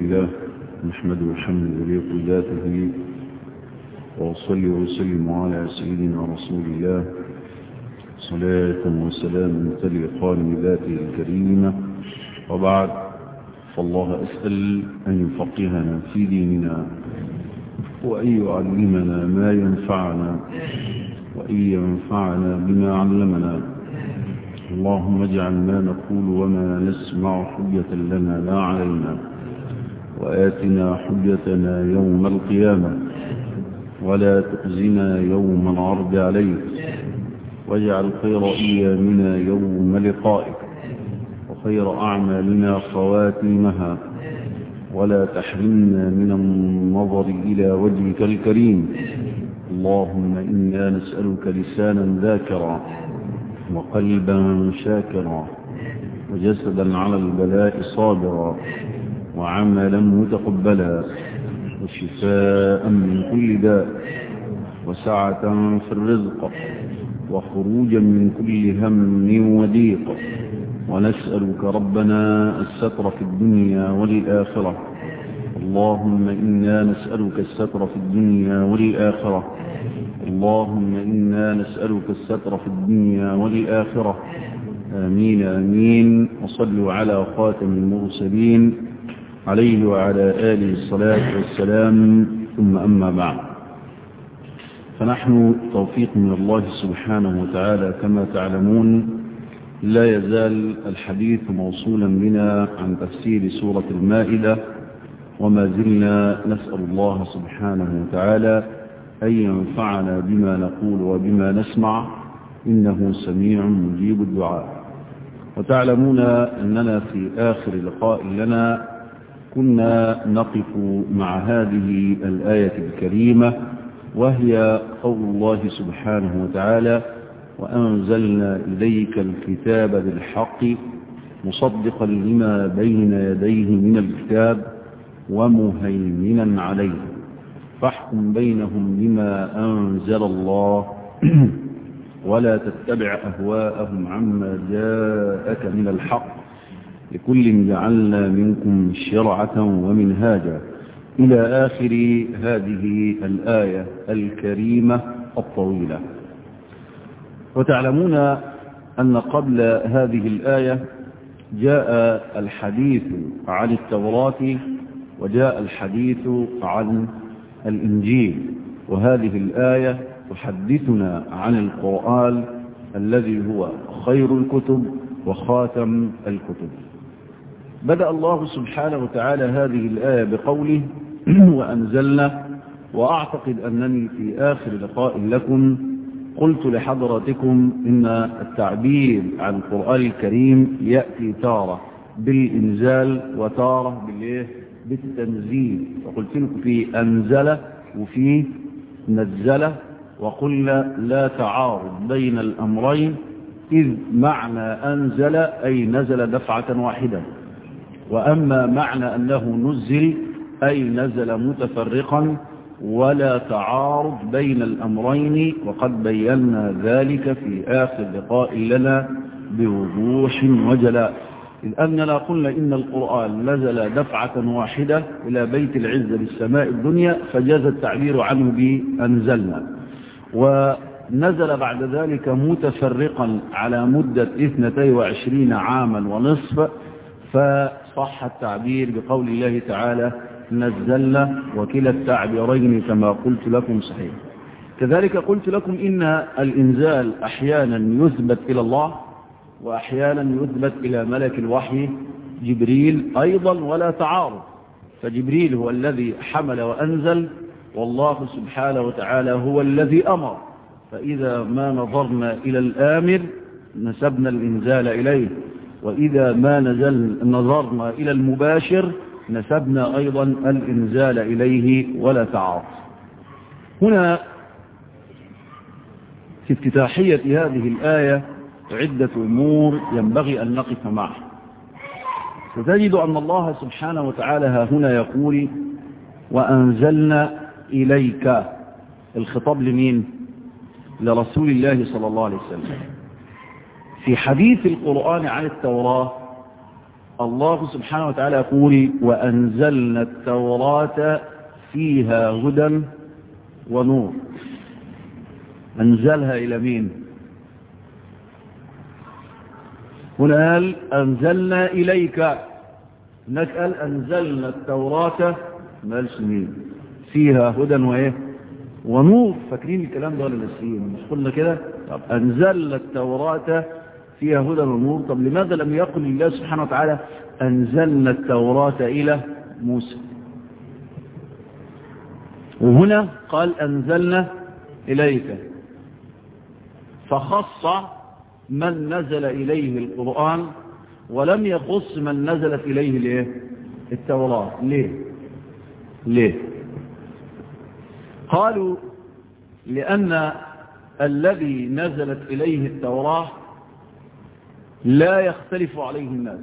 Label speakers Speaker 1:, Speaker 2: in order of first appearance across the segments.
Speaker 1: لله نحمده حمد وليق ذاته وأصلي وسلم على سيدنا رسول الله صلاة وسلام تليقان بذاته الكريمة وبعد فالله أسأل أن يفقهنا في ديننا وأن يعلمنا ما ينفعنا وأن ينفعنا بما علمنا اللهم اجعل ما نقول وما نسمع حجة لنا لا علينا وآتنا حجتنا يوم القيامة ولا تخزنا يوم العرض عليك واجعل خير أيامنا يوم لقائك وخير أعمالنا خواتيمها ولا تحرمنا من النظر إلى وجهك الكريم اللهم إنا نسألك لسانا ذاكرا وقلبا شاكرا وجسدا على البلاء صابرا وعملا متقبلا وشفاء من كل داء وسعة في الرزق وخروجا من كل هم وضيق ونسألك ربنا الستر في الدنيا والآخرة اللهم إنا نسألك الستر في الدنيا والآخرة اللهم إنا نسألك الستر في الدنيا والآخرة آمين آمين وصلوا على خاتم المرسلين عليه وعلى آله الصلاة والسلام ثم أما بعد فنحن توفيق من الله سبحانه وتعالى كما تعلمون لا يزال الحديث موصولا بنا عن تفسير سورة المائدة وما زلنا نسأل الله سبحانه وتعالى أن ينفعنا بما نقول وبما نسمع إنه سميع مجيب الدعاء وتعلمون أننا في آخر لقاء لنا كنا نقف مع هذه الآية الكريمة وهي قول الله سبحانه وتعالى وأنزلنا إليك الكتاب بالحق مصدقا لما بين يديه من الكتاب ومهيمنا عليه فاحكم بينهم بما أنزل الله ولا تتبع أهواءهم عما جاءك من الحق لكل جعلنا منكم شرعة ومنهاجا إلى آخر هذه الآية الكريمة الطويلة وتعلمون أن قبل هذه الآية جاء الحديث عن التوراة وجاء الحديث عن الإنجيل وهذه الآية تحدثنا عن القرآن الذي هو خير الكتب وخاتم الكتب بدأ الله سبحانه وتعالى هذه الآية بقوله وأنزلنا وأعتقد أنني في آخر لقاء لكم قلت لحضرتكم إن التعبير عن القرآن الكريم يأتي تارة بالإنزال وتارة بالإيه بالتنزيل وقلت لكم في أنزل وفي نزل وقلنا لا تعارض بين الأمرين إذ معنى أنزل أي نزل دفعة واحدة وأما معنى أنه نزل أي نزل متفرقا ولا تعارض بين الأمرين وقد بينا ذلك في آخر لقاء لنا بوضوح وجلاء إذ أننا قلنا إن القرآن نزل دفعة واحدة إلى بيت العزة بالسماء الدنيا فجاز التعبير عنه بأنزلنا ونزل بعد ذلك متفرقا على مدة 22 عاما ونصف فصح التعبير بقول الله تعالى نزلنا وكلا التعبيرين كما قلت لكم صحيح كذلك قلت لكم إن الإنزال أحيانا يثبت إلى الله وأحيانا يثبت إلى ملك الوحي جبريل أيضا ولا تعارض فجبريل هو الذي حمل وأنزل والله سبحانه وتعالى هو الذي أمر فإذا ما نظرنا إلى الآمر نسبنا الإنزال إليه وإذا ما نزل نظرنا إلى المباشر نسبنا أيضا الإنزال إليه ولا تعارض هنا في افتتاحية هذه الآية عدة أمور ينبغي أن نقف معها ستجد أن الله سبحانه وتعالى ها هنا يقول وأنزلنا إليك الخطاب لمين لرسول الله صلى الله عليه وسلم في حديث القرآن عن التوراة الله سبحانه وتعالى يقول وأنزلنا التوراة فيها هدى ونور أنزلها إلى مين هنا قال أنزلنا إليك هناك قال أنزلنا التوراة مالش مين فيها هدى وإيه ونور فاكرين الكلام ده ولا ناسيين مش قلنا كده طب أنزلنا التوراة فيها هدى ونور طب لماذا لم يقل الله سبحانه وتعالى أنزلنا التوراة إلى موسى وهنا قال أنزلنا إليك فخص من نزل إليه القرآن ولم يخص من نزلت إليه الايه التوراة ليه ليه قالوا لأن الذي نزلت إليه التوراة لا يختلف عليه الناس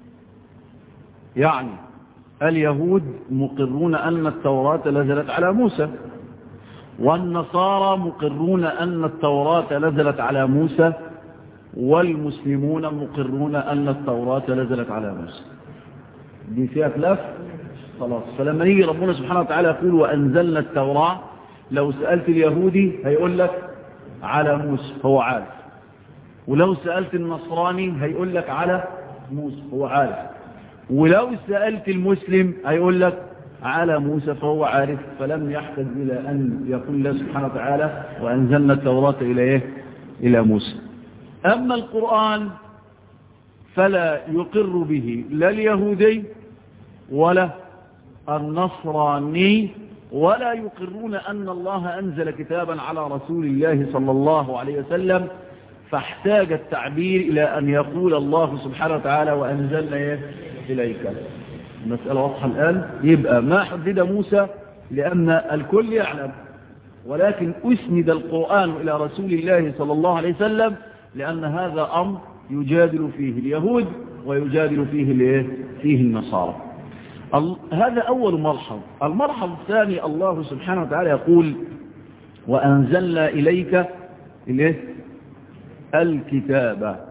Speaker 1: يعني اليهود مقرون أن التوراة نزلت على موسى والنصارى مقرون أن التوراة نزلت على موسى والمسلمون مقرون أن التوراة نزلت على موسى دي فيها خلاف خلاص فلما يجي ربنا سبحانه وتعالى يقول وأنزلنا التوراة لو سألت اليهودي هيقول لك على موسى هو عارف ولو سألت النصراني هيقول لك على موسى هو عارف ولو سألت المسلم هيقول لك على موسى فهو عارف فلم يحتج إلى أن يقول الله سبحانه وتعالى وأنزلنا التوراة إلى إيه؟ إلى موسى أما القرآن فلا يقر به لا اليهودي ولا النصراني ولا يقرون أن الله أنزل كتابا على رسول الله صلى الله عليه وسلم فاحتاج التعبير إلى أن يقول الله سبحانه وتعالى وأنزلنا إيه؟ إليك المسألة واضحة الآن يبقى ما حدد موسى لأن الكل يعلم ولكن أسند القرآن إلى رسول الله صلى الله عليه وسلم لأن هذا أمر يجادل فيه اليهود ويجادل فيه الايه فيه النصارى هذا أول مرحب المرحب الثاني الله سبحانه وتعالى يقول وأنزلنا إليك الايه الكتاب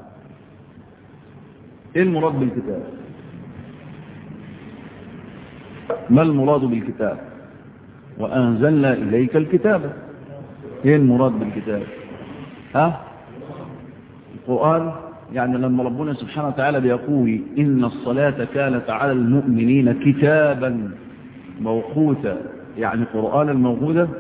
Speaker 1: ايه المراد بالكتاب ما المراد بالكتاب وأنزلنا إليك الكتاب ايه المراد بالكتاب ها القرآن يعني لما ربنا سبحانه وتعالى بيقول إن الصلاة كانت على المؤمنين كتابا موقوتا يعني قرآنا موجودا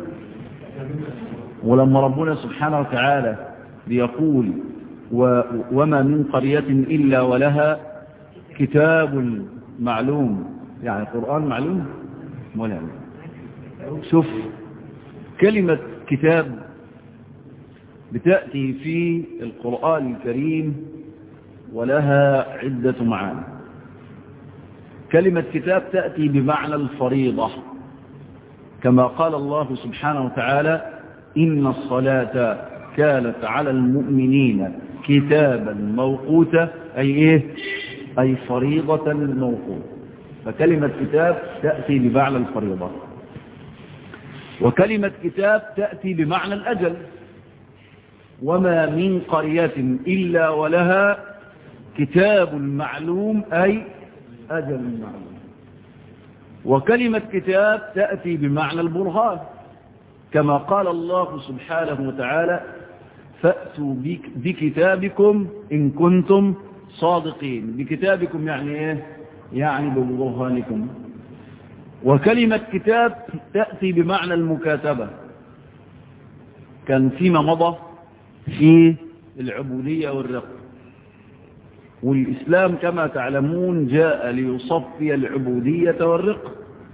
Speaker 1: ولما ربنا سبحانه وتعالى بيقول و وما من قرية إلا ولها كتاب معلوم يعني قرآن معلوم ولا شوف كلمة كتاب بتأتي في القرآن الكريم ولها عدة معاني كلمة كتاب تأتي بمعنى الفريضة كما قال الله سبحانه وتعالى إن الصلاة كانت على المؤمنين كتابا موقوتا أي إيه أي فريضة موقوتا فكلمة كتاب تأتي بمعنى الفريضة وكلمة كتاب تأتي بمعنى الأجل وما من قرية إلا ولها كتاب معلوم أي أجل معلوم وكلمة كتاب تأتي بمعنى البرهان كما قال الله سبحانه وتعالى فأتوا بكتابكم إن كنتم صادقين بكتابكم يعني إيه يعني ببرهانكم وكلمة كتاب تأتي بمعنى المكاتبة كان فيما مضى في العبودية والرق والإسلام كما تعلمون جاء ليصفي العبودية والرق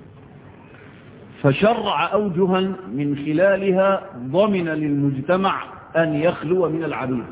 Speaker 1: فشرع أوجها من خلالها ضمن للمجتمع أن يخلو من العبيد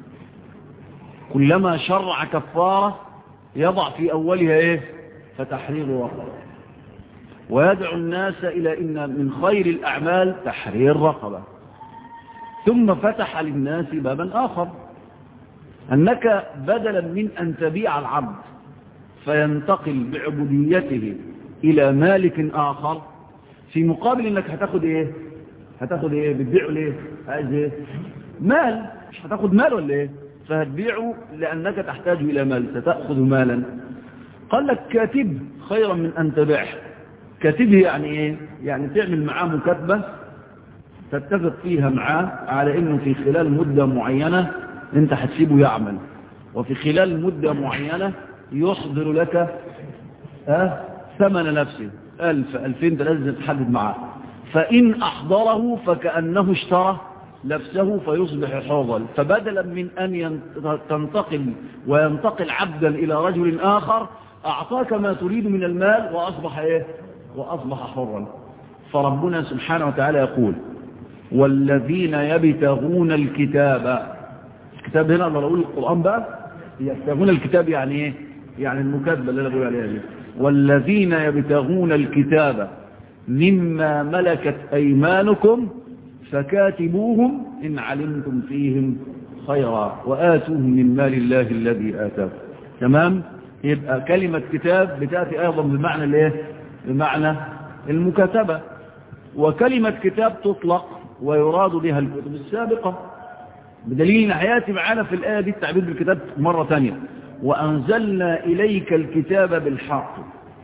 Speaker 1: كلما شرع كفارة يضع في أولها إيه فتحرير رقبة ويدعو الناس إلى إن من خير الأعمال تحرير رقبة ثم فتح للناس بابا آخر أنك بدلا من أن تبيع العبد فينتقل بعبوديته إلى مالك آخر في مقابل أنك هتاخد إيه هتاخد إيه بتبيعه ليه عايز إيه مال مش هتاخد مال ولا إيه فهتبيعه لأنك تحتاج إلى مال ستأخذ مالا قال لك كاتب خيرا من أن تبعه كاتبه يعني إيه يعني تعمل معاه مكاتبة تتفق فيها معاه على إنه في خلال مدة معينة أنت هتسيبه يعمل وفي خلال مدة معينة يحضر لك أه ثمن نفسه ألف ألفين لازم تحدد معاه فإن أحضره فكأنه اشترى نفسه فيصبح حوضا فبدلا من أن تنتقل وينتقل عبدا إلى رجل آخر أعطاك ما تريد من المال وأصبح إيه وأصبح حرا فربنا سبحانه وتعالى يقول والذين يبتغون الكتاب الكتاب هنا أنا أقول القرآن بقى يبتغون الكتاب يعني إيه يعني المكاتبة اللي أنا بقول عليها دي والذين يبتغون الكتاب مما ملكت أيمانكم فكاتبوهم إن علمتم فيهم خيرا وآتوهم من مال الله الذي آتاكم تمام يبقى كلمة كتاب بتأتي أيضا بمعنى الايه بمعنى المكاتبة وكلمة كتاب تطلق ويراد بها الكتب السابقة بدليل ان حياتي معانا في الآية دي التعبير بالكتاب مرة ثانية وأنزلنا إليك الكتاب بالحق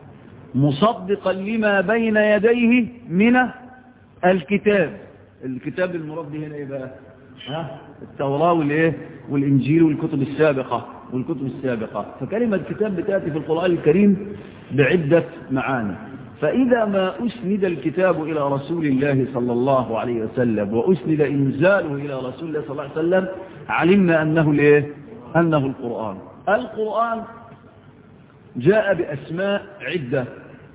Speaker 1: مصدقا لما بين يديه من الكتاب الكتاب المراد به هنا ايه بقى ها التوراة والايه والانجيل والكتب السابقة والكتب السابقة فكلمة كتاب بتأتي في القرآن الكريم بعدة معاني فإذا ما أسند الكتاب إلى رسول الله صلى الله عليه وسلم وأسند إنزاله إلى رسول الله صلى الله عليه وسلم علمنا أنه الايه أنه القرآن القرآن جاء بأسماء عدة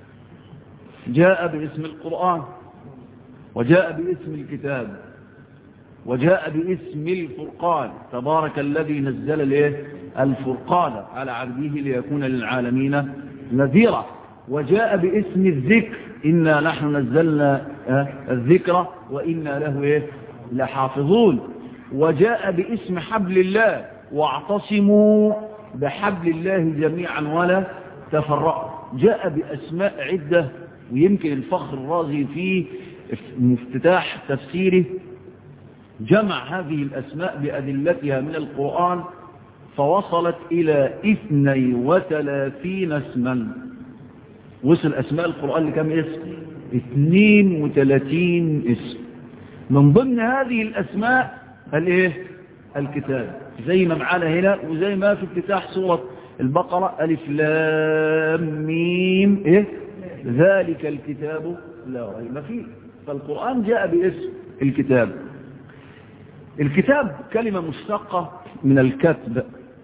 Speaker 1: جاء باسم القرآن وجاء باسم الكتاب وجاء باسم الفرقان تبارك الذي نزل الايه الفرقان على عبده ليكون للعالمين نذيرا وجاء باسم الذكر إنا نحن نزلنا الذكر وإنا له إيه لحافظون وجاء باسم حبل الله واعتصموا بحبل الله جميعا ولا تفرقوا جاء بأسماء عدة ويمكن الفخر الرازي في افتتاح تفسيره جمع هذه الأسماء بأدلتها من القرآن فوصلت إلى اثني وثلاثين اسما وصل أسماء القرآن لكم اسم اثنين وثلاثين اسم من ضمن هذه الأسماء الايه الكتاب زي ما معانا هنا وزي ما في افتتاح سورة البقرة ألف لام ميم إيه ذلك الكتاب لا ريب فيه فالقرآن جاء باسم الكتاب الكتاب كلمة مشتقة من الكتب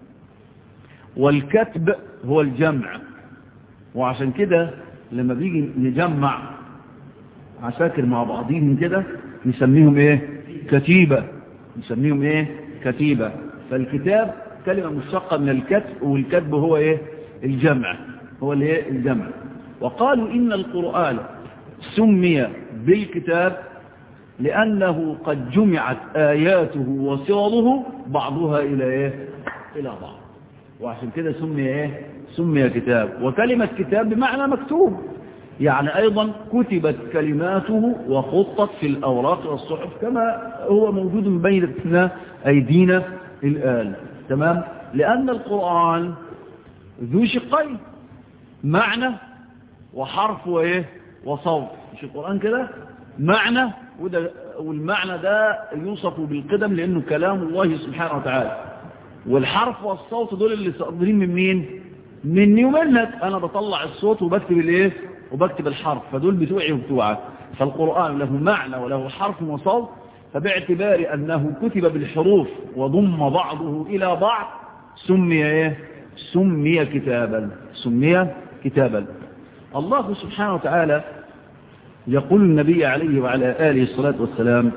Speaker 1: والكتب هو الجمع وعشان كده لما بيجي نجمع عساكر مع بعضهم كده نسميهم ايه كتيبة نسميهم ايه كتيبة فالكتاب كلمة مشتقة من الكتب والكتب هو ايه الجمع هو الايه الجمع وقالوا ان القرآن سمي بالكتاب لأنه قد جمعت آياته وصوره بعضها إلى إيه؟ إلى بعض وعشان كده سمي إيه؟ سمي كتاب وكلمة كتاب بمعنى مكتوب يعني أيضا كتبت كلماته وخطت في الأوراق والصحف كما هو موجود بين أيدينا الآن تمام لأن القرآن ذو شقين معنى وحرف وإيه وصوت مش القرآن كده معنى وده والمعنى ده يوصف بالقدم لأنه كلام الله سبحانه وتعالى والحرف والصوت دول اللي صادرين من مين مني ومنك أنا بطلع الصوت وبكتب الايه وبكتب الحرف فدول بتوعي وبتوعك فالقرآن له معنى وله حرف وصوت فباعتبار أنه كتب بالحروف وضم بعضه إلى بعض سمي ايه سمي كتابا سمي كتابا الله سبحانه وتعالى يقول النبي عليه وعلى آله الصلاة والسلام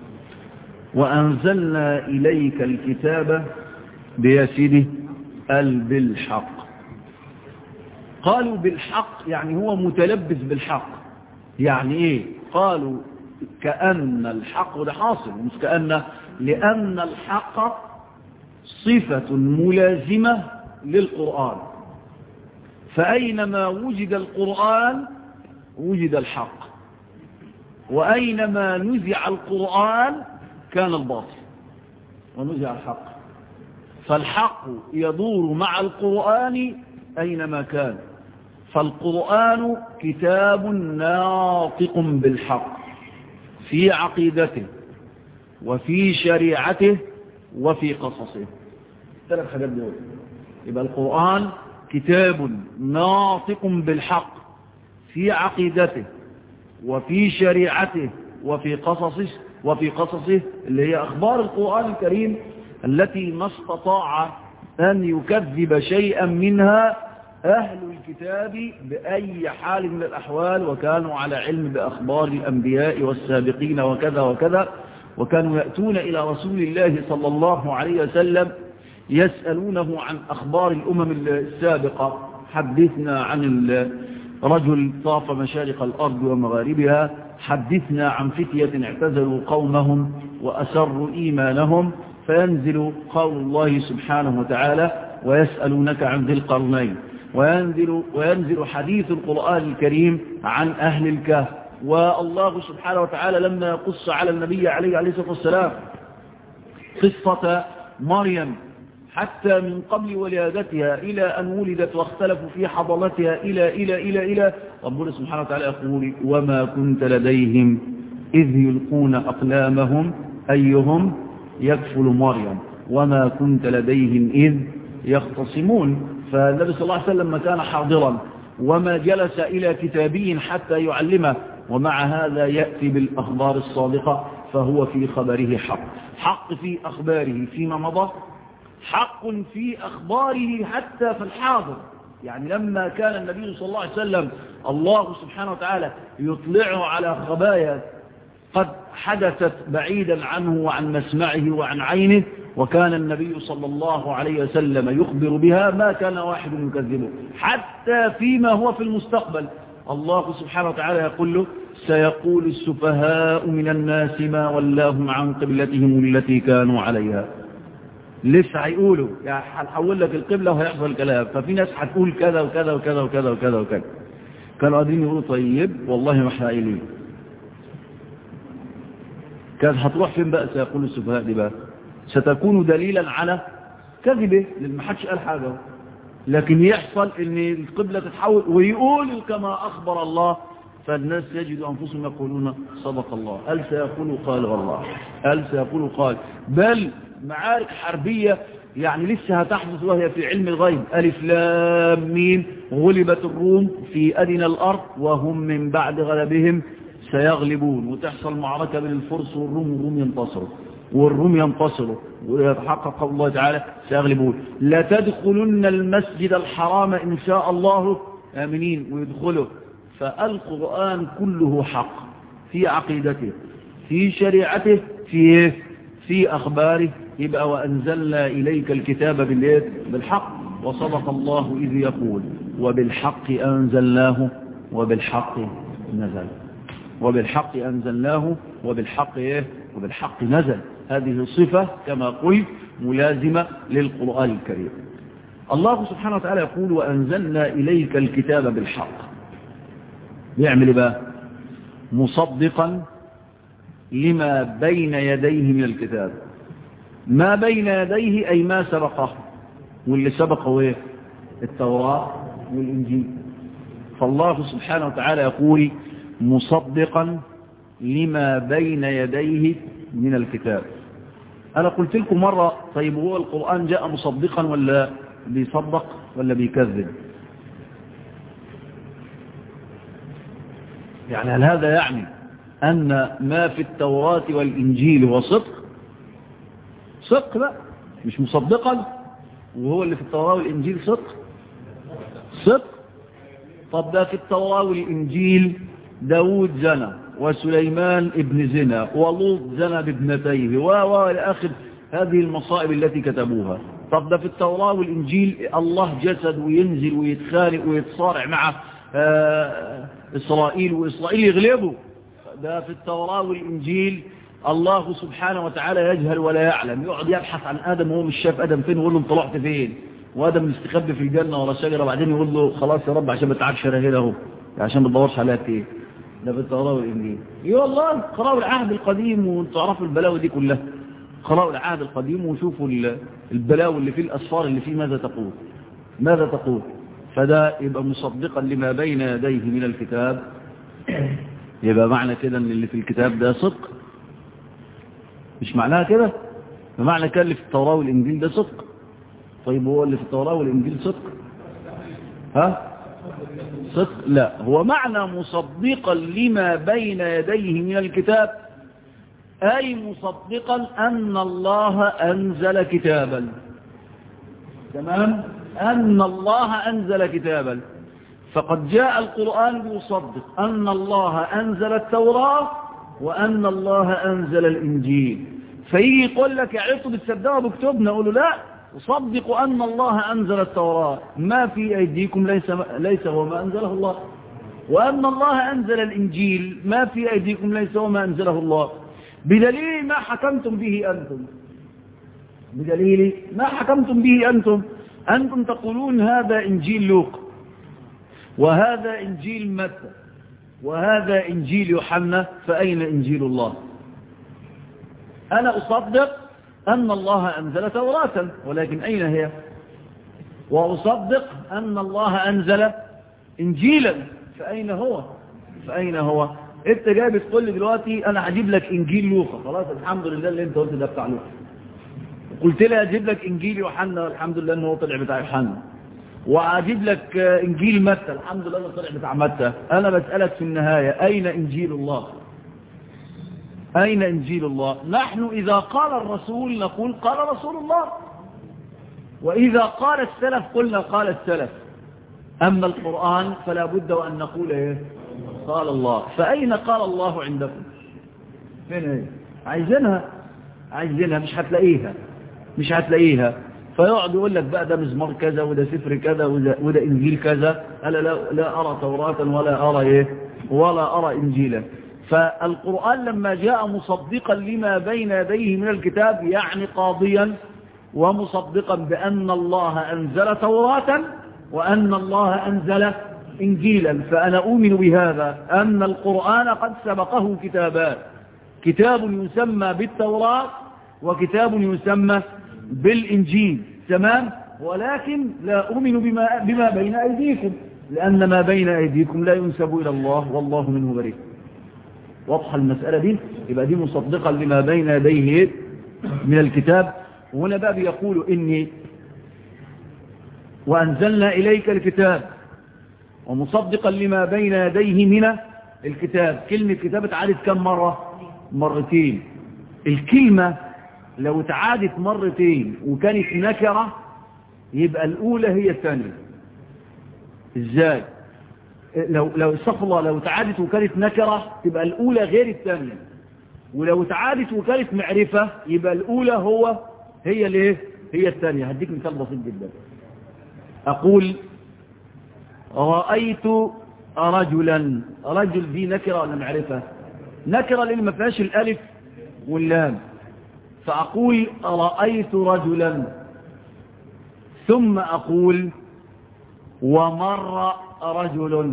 Speaker 1: وأنزلنا إليك الكتاب بيسيده ال بالحق قالوا بالحق يعني هو متلبس بالحق يعني ايه قالوا كأن الحق وده حاصل مش كأن لأن الحق صفة ملازمة للقرآن فأينما وجد القرآن وجد الحق وأينما نزع القرآن كان الباطل ونزع الحق فالحق يدور مع القرآن أينما كان فالقرآن كتاب ناطق بالحق في عقيدته وفي شريعته وفي قصصه ثلاث حاجات دول يبقى القرآن كتاب ناطق بالحق في عقيدته وفي شريعته وفي قصصه وفي قصصه اللي هي أخبار القرآن الكريم التي ما استطاع أن يكذب شيئا منها أهل الكتاب بأي حال من الأحوال وكانوا على علم بأخبار الأنبياء والسابقين وكذا وكذا وكانوا يأتون إلى رسول الله صلى الله عليه وسلم يسألونه عن أخبار الأمم السابقة حدثنا عن رجل طاف مشارق الأرض ومغاربها حدثنا عن فتية اعتزلوا قومهم وأسروا إيمانهم فينزل قول الله سبحانه وتعالى ويسألونك عن ذي القرنين وينزل, وينزل حديث القرآن الكريم عن أهل الكهف والله سبحانه وتعالى لما يقص على النبي عليه عليه الصلاة والسلام قصة مريم حتى من قبل ولادتها إلى أن ولدت واختلفوا في حضانتها إلى إلى إلى إلى ربنا سبحانه وتعالى يقول وما كنت لديهم إذ يلقون أقلامهم أيهم يكفل مريم وما كنت لديهم إذ يختصمون فالنبي صلى الله عليه وسلم ما كان حاضرا وما جلس إلى كتابي حتى يعلمه ومع هذا يأتي بالأخبار الصادقة فهو في خبره حق حق في أخباره فيما مضى حق في أخباره حتى في الحاضر يعني لما كان النبي صلى الله عليه وسلم الله سبحانه وتعالى يطلعه على خبايا قد حدثت بعيدا عنه وعن مسمعه وعن عينه وكان النبي صلى الله عليه وسلم يخبر بها ما كان واحد يكذبه حتى فيما هو في المستقبل الله سبحانه وتعالى يقول له سيقول السفهاء من الناس ما ولاهم عن قبلتهم التي كانوا عليها لسه هيقولوا يعني هنحول لك القبلة وهيحصل كلام ففي ناس هتقول كذا وكذا وكذا وكذا وكذا وكذا كانوا قاعدين يقولوا طيب والله ما احنا قايلين كانت هتروح فين بقى سيقول السفهاء دي بقى ستكون دليلا على كذبه لان ما حدش قال حاجه لكن يحصل ان القبلة تتحول ويقول كما اخبر الله فالناس يجد انفسهم يقولون صدق الله هل سيقول قال والله هل سيقول قال بل معارك حربية يعني لسه هتحدث وهي في علم الغيب ألف لام ميم غلبت الروم في أدنى الأرض وهم من بعد غلبهم سيغلبون وتحصل معركة بين الفرس والروم والروم ينتصروا والروم ينتصروا ويتحقق قول الله تعالى سيغلبون لا تدخلن المسجد الحرام إن شاء الله آمنين ويدخلوا فالقرآن كله حق في عقيدته في شريعته في في أخباره يبقى وأنزلنا إليك الكتاب بالحق وصدق الله إذ يقول وبالحق أنزلناه وبالحق نزل وبالحق أنزلناه وبالحق إيه وبالحق نزل هذه الصفة كما قلت ملازمة للقرآن الكريم الله سبحانه وتعالى يقول وأنزلنا إليك الكتاب بالحق يعمل بقى مصدقا لما بين يديه من الكتاب ما بين يديه أي ما سبقه واللي سبقه ايه التوراة والإنجيل فالله سبحانه وتعالى يقول مصدقا لما بين يديه من الكتاب أنا قلت لكم مرة طيب هو القرآن جاء مصدقا ولا بيصدق ولا بيكذب يعني هل هذا يعني أن ما في التوراة والإنجيل هو صدق صدق لا مش مصدقا وهو اللي في التوراة والإنجيل صدق صدق طب ده في التوراة والإنجيل داود زنى وسليمان ابن زنا ولوط زنى بابنتيه و آخر هذه المصائب التي كتبوها طب ده في التوراة والإنجيل الله جسد وينزل ويتخانق ويتصارع مع آه إسرائيل وإسرائيل يغلبه ده في التوراة والإنجيل الله سبحانه وتعالى يجهل ولا يعلم يقعد يبحث عن آدم وهو مش شاف آدم فين ويقول له انت طلعت فين وآدم مستخبي في الجنة ورا شجرة بعدين يقول له خلاص يا رب عشان ما تعبش هنا اهو عشان ما تدورش عليها كتير ده في التوراة والإنجيل اي والله قرأوا العهد القديم وتعرفوا البلاوي دي كلها قرأوا العهد القديم وشوفوا البلاوي اللي فيه الأسفار اللي فيه ماذا تقول ماذا تقول فده يبقى مصدقا لما بين يديه من الكتاب يبقى معنى كده ان اللي في الكتاب ده صدق مش معناها كده بمعنى كان اللي في التوراة والإنجيل ده صدق طيب هو اللي في التوراة والإنجيل صدق ها صدق لا هو معنى مصدقا لما بين يديه من الكتاب أي مصدقا أن الله أنزل كتابا تمام أن الله أنزل كتابا فقد جاء القرآن يصدق أن الله أنزل التوراة وأن الله أنزل الإنجيل فيجي يقول لك يا عيطوا بتصدقوا بكتبنا أقول له لا صدقوا أن الله أنزل التوراة ما في أيديكم ليس, ليس هو ما أنزله الله وأن الله أنزل الإنجيل ما في أيديكم ليس هو ما أنزله الله بدليل ما حكمتم به أنتم بدليل ما حكمتم به أنتم أنتم تقولون هذا إنجيل لوق وهذا إنجيل متى وهذا إنجيل يوحنا فأين إنجيل الله أنا أصدق أن الله أنزل توراة ولكن أين هي وأصدق أن الله أنزل إنجيلا فأين هو فأين هو انت جاي بتقول لي دلوقتي انا هجيب لك انجيل لوقا خلاص الحمد لله اللي انت قلت ده بتاع لوقا قلت لي هجيب لك انجيل يوحنا الحمد لله ان هو طلع بتاع يوحنا وهجيب لك انجيل متى الحمد لله انه طلع بتاع متى انا بسالك في النهايه اين انجيل الله اين انجيل الله نحن اذا قال الرسول نقول قال رسول الله واذا قال السلف قلنا قال السلف اما القران فلا بد وان نقول ايه قال الله فأين قال الله عندكم فين هي عايزينها عايزينها مش هتلاقيها مش هتلاقيها فيقعد يقول لك بقى ده مزمار كذا وده سفر كذا وده, وده إنجيل كذا أنا لا, لا أرى توراة ولا أرى إيه ولا أرى إنجيلا فالقرآن لما جاء مصدقا لما بين يديه من الكتاب يعني قاضيا ومصدقا بأن الله أنزل توراة وأن الله أنزل إنجيلا فأنا أؤمن بهذا أن القرآن قد سبقه كتابان كتاب يسمى بالتوراة وكتاب يسمى بالإنجيل تمام ولكن لا أؤمن بما, بما بين أيديكم لأن ما بين أيديكم لا ينسب إلى الله والله منه بريء واضحة المسألة دي يبقى دي مصدقا لما بين يديه من الكتاب وهنا بقى بيقول إني وأنزلنا إليك الكتاب ومصدقا لما بين يديه من الكتاب كلمة كتاب اتعادت كم مرة مرتين الكلمة لو اتعادت مرتين وكانت نكرة يبقى الأولى هي الثانية ازاي لو لو استغفر لو اتعادت وكانت نكرة تبقى الأولى غير الثانية ولو اتعادت وكانت معرفة يبقى الأولى هو هي الايه هي الثانية هديك مثال بسيط جدا أقول رأيت رجلا رجل دي نكرة ولا معرفة نكرة لأن ما فيهاش الألف واللام فأقول رأيت رجلا ثم أقول ومر رجل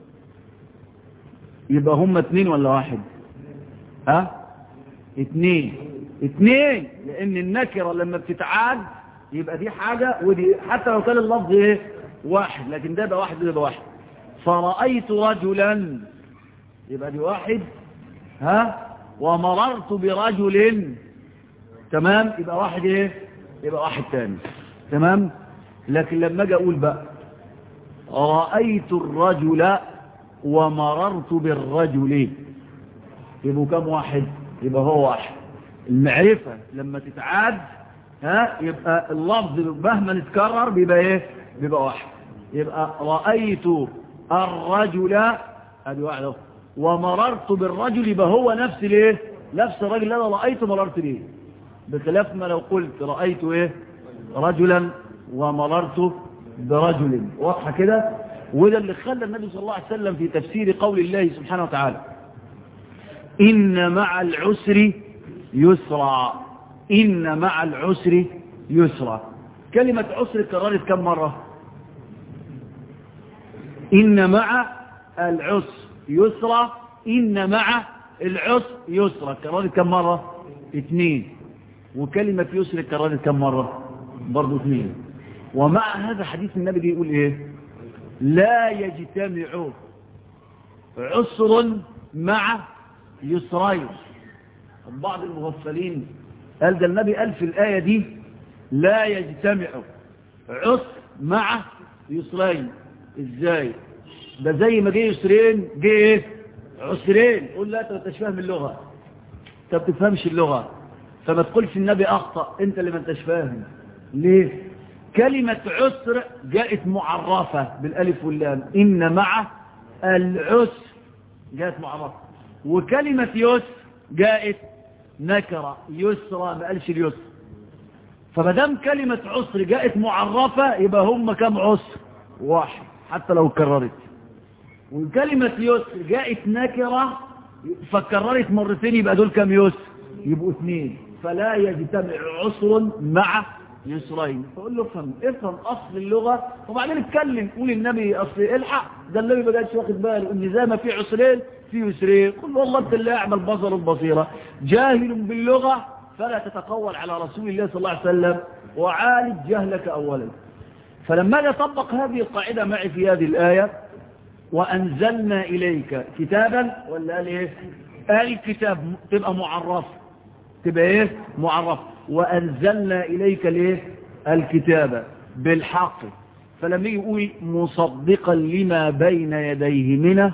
Speaker 1: يبقى هم اثنين ولا واحد ها اثنين اثنين لأن النكرة لما بتتعاد يبقى دي حاجة ودي حتى لو كان اللفظ ايه واحد لكن ده يبقى واحد ده يبقى واحد فرأيت رجلا يبقى دي واحد ها ومررت برجل تمام يبقى واحد ايه يبقى واحد تاني تمام لكن لما اجي اقول بقى رأيت الرجل ومررت بالرجل يبقوا كم واحد يبقى هو واحد المعرفة لما تتعاد ها يبقى اللفظ مهما نتكرر بيبقى ايه بيبقى واحد يبقى رأيت الرجل ادي واحد اهو ومررت بالرجل يبقى هو نفس الايه نفس الرجل اللي انا رأيته مررت بيه بخلاف ما لو قلت رأيت ايه رجلا ومررت برجل واضحه كده وده اللي خلى النبي صلى الله عليه وسلم في تفسير قول الله سبحانه وتعالى إن مع العسر يسرا إن مع العسر يسرا كلمة عسر كررت كم مرة إن مع العسر يسرا إن مع العسر يسرا كررت كم مرة اثنين وكلمة يسر كررت كم مرة برضو اثنين ومع هذا حديث النبي بيقول ايه لا يجتمع عسر مع يسرين بعض المغفلين قال ده النبي قال في الآية دي لا يجتمع عسر مع يسرين ازاي ده زي ما جه يسرين جه ايه عسرين قول لا انت مش فاهم اللغة انت ما بتفهمش اللغة فما تقولش النبي اخطأ انت اللي ما انتش فاهم ليه كلمة عسر جاءت معرفة بالالف واللام ان مع العسر جاءت معرفة وكلمة يسر جاءت نكرة يسرى ما قالش اليسر فمدام كلمة عسر جاءت معرفة يبقى هم كم عسر واحد حتى لو كررت وكلمة يسر جاءت نكرة فكررت مرتين يبقى دول كم يسر يبقوا اثنين فلا يجتمع عسر مع يسرين فقول له افهم افهم اصل اللغة وبعدين اتكلم قول النبي اصل الحق ده النبي ما جاتش واخد باله ان زي ما في عسرين في يسرين قل والله انت اللي اعمل بصر البصيرة جاهل باللغة فلا تتقول على رسول الله صلى الله عليه وسلم وعالج جهلك اولا فلما اجي اطبق هذه القاعدة معي في هذه الآية وأنزلنا إليك كتابا ولا قال إيه قال الكتاب تبقى معرف تبقى إيه معرف وأنزلنا إليك ليه الكتاب بالحق فلما يقول مصدقا لما بين يديه منه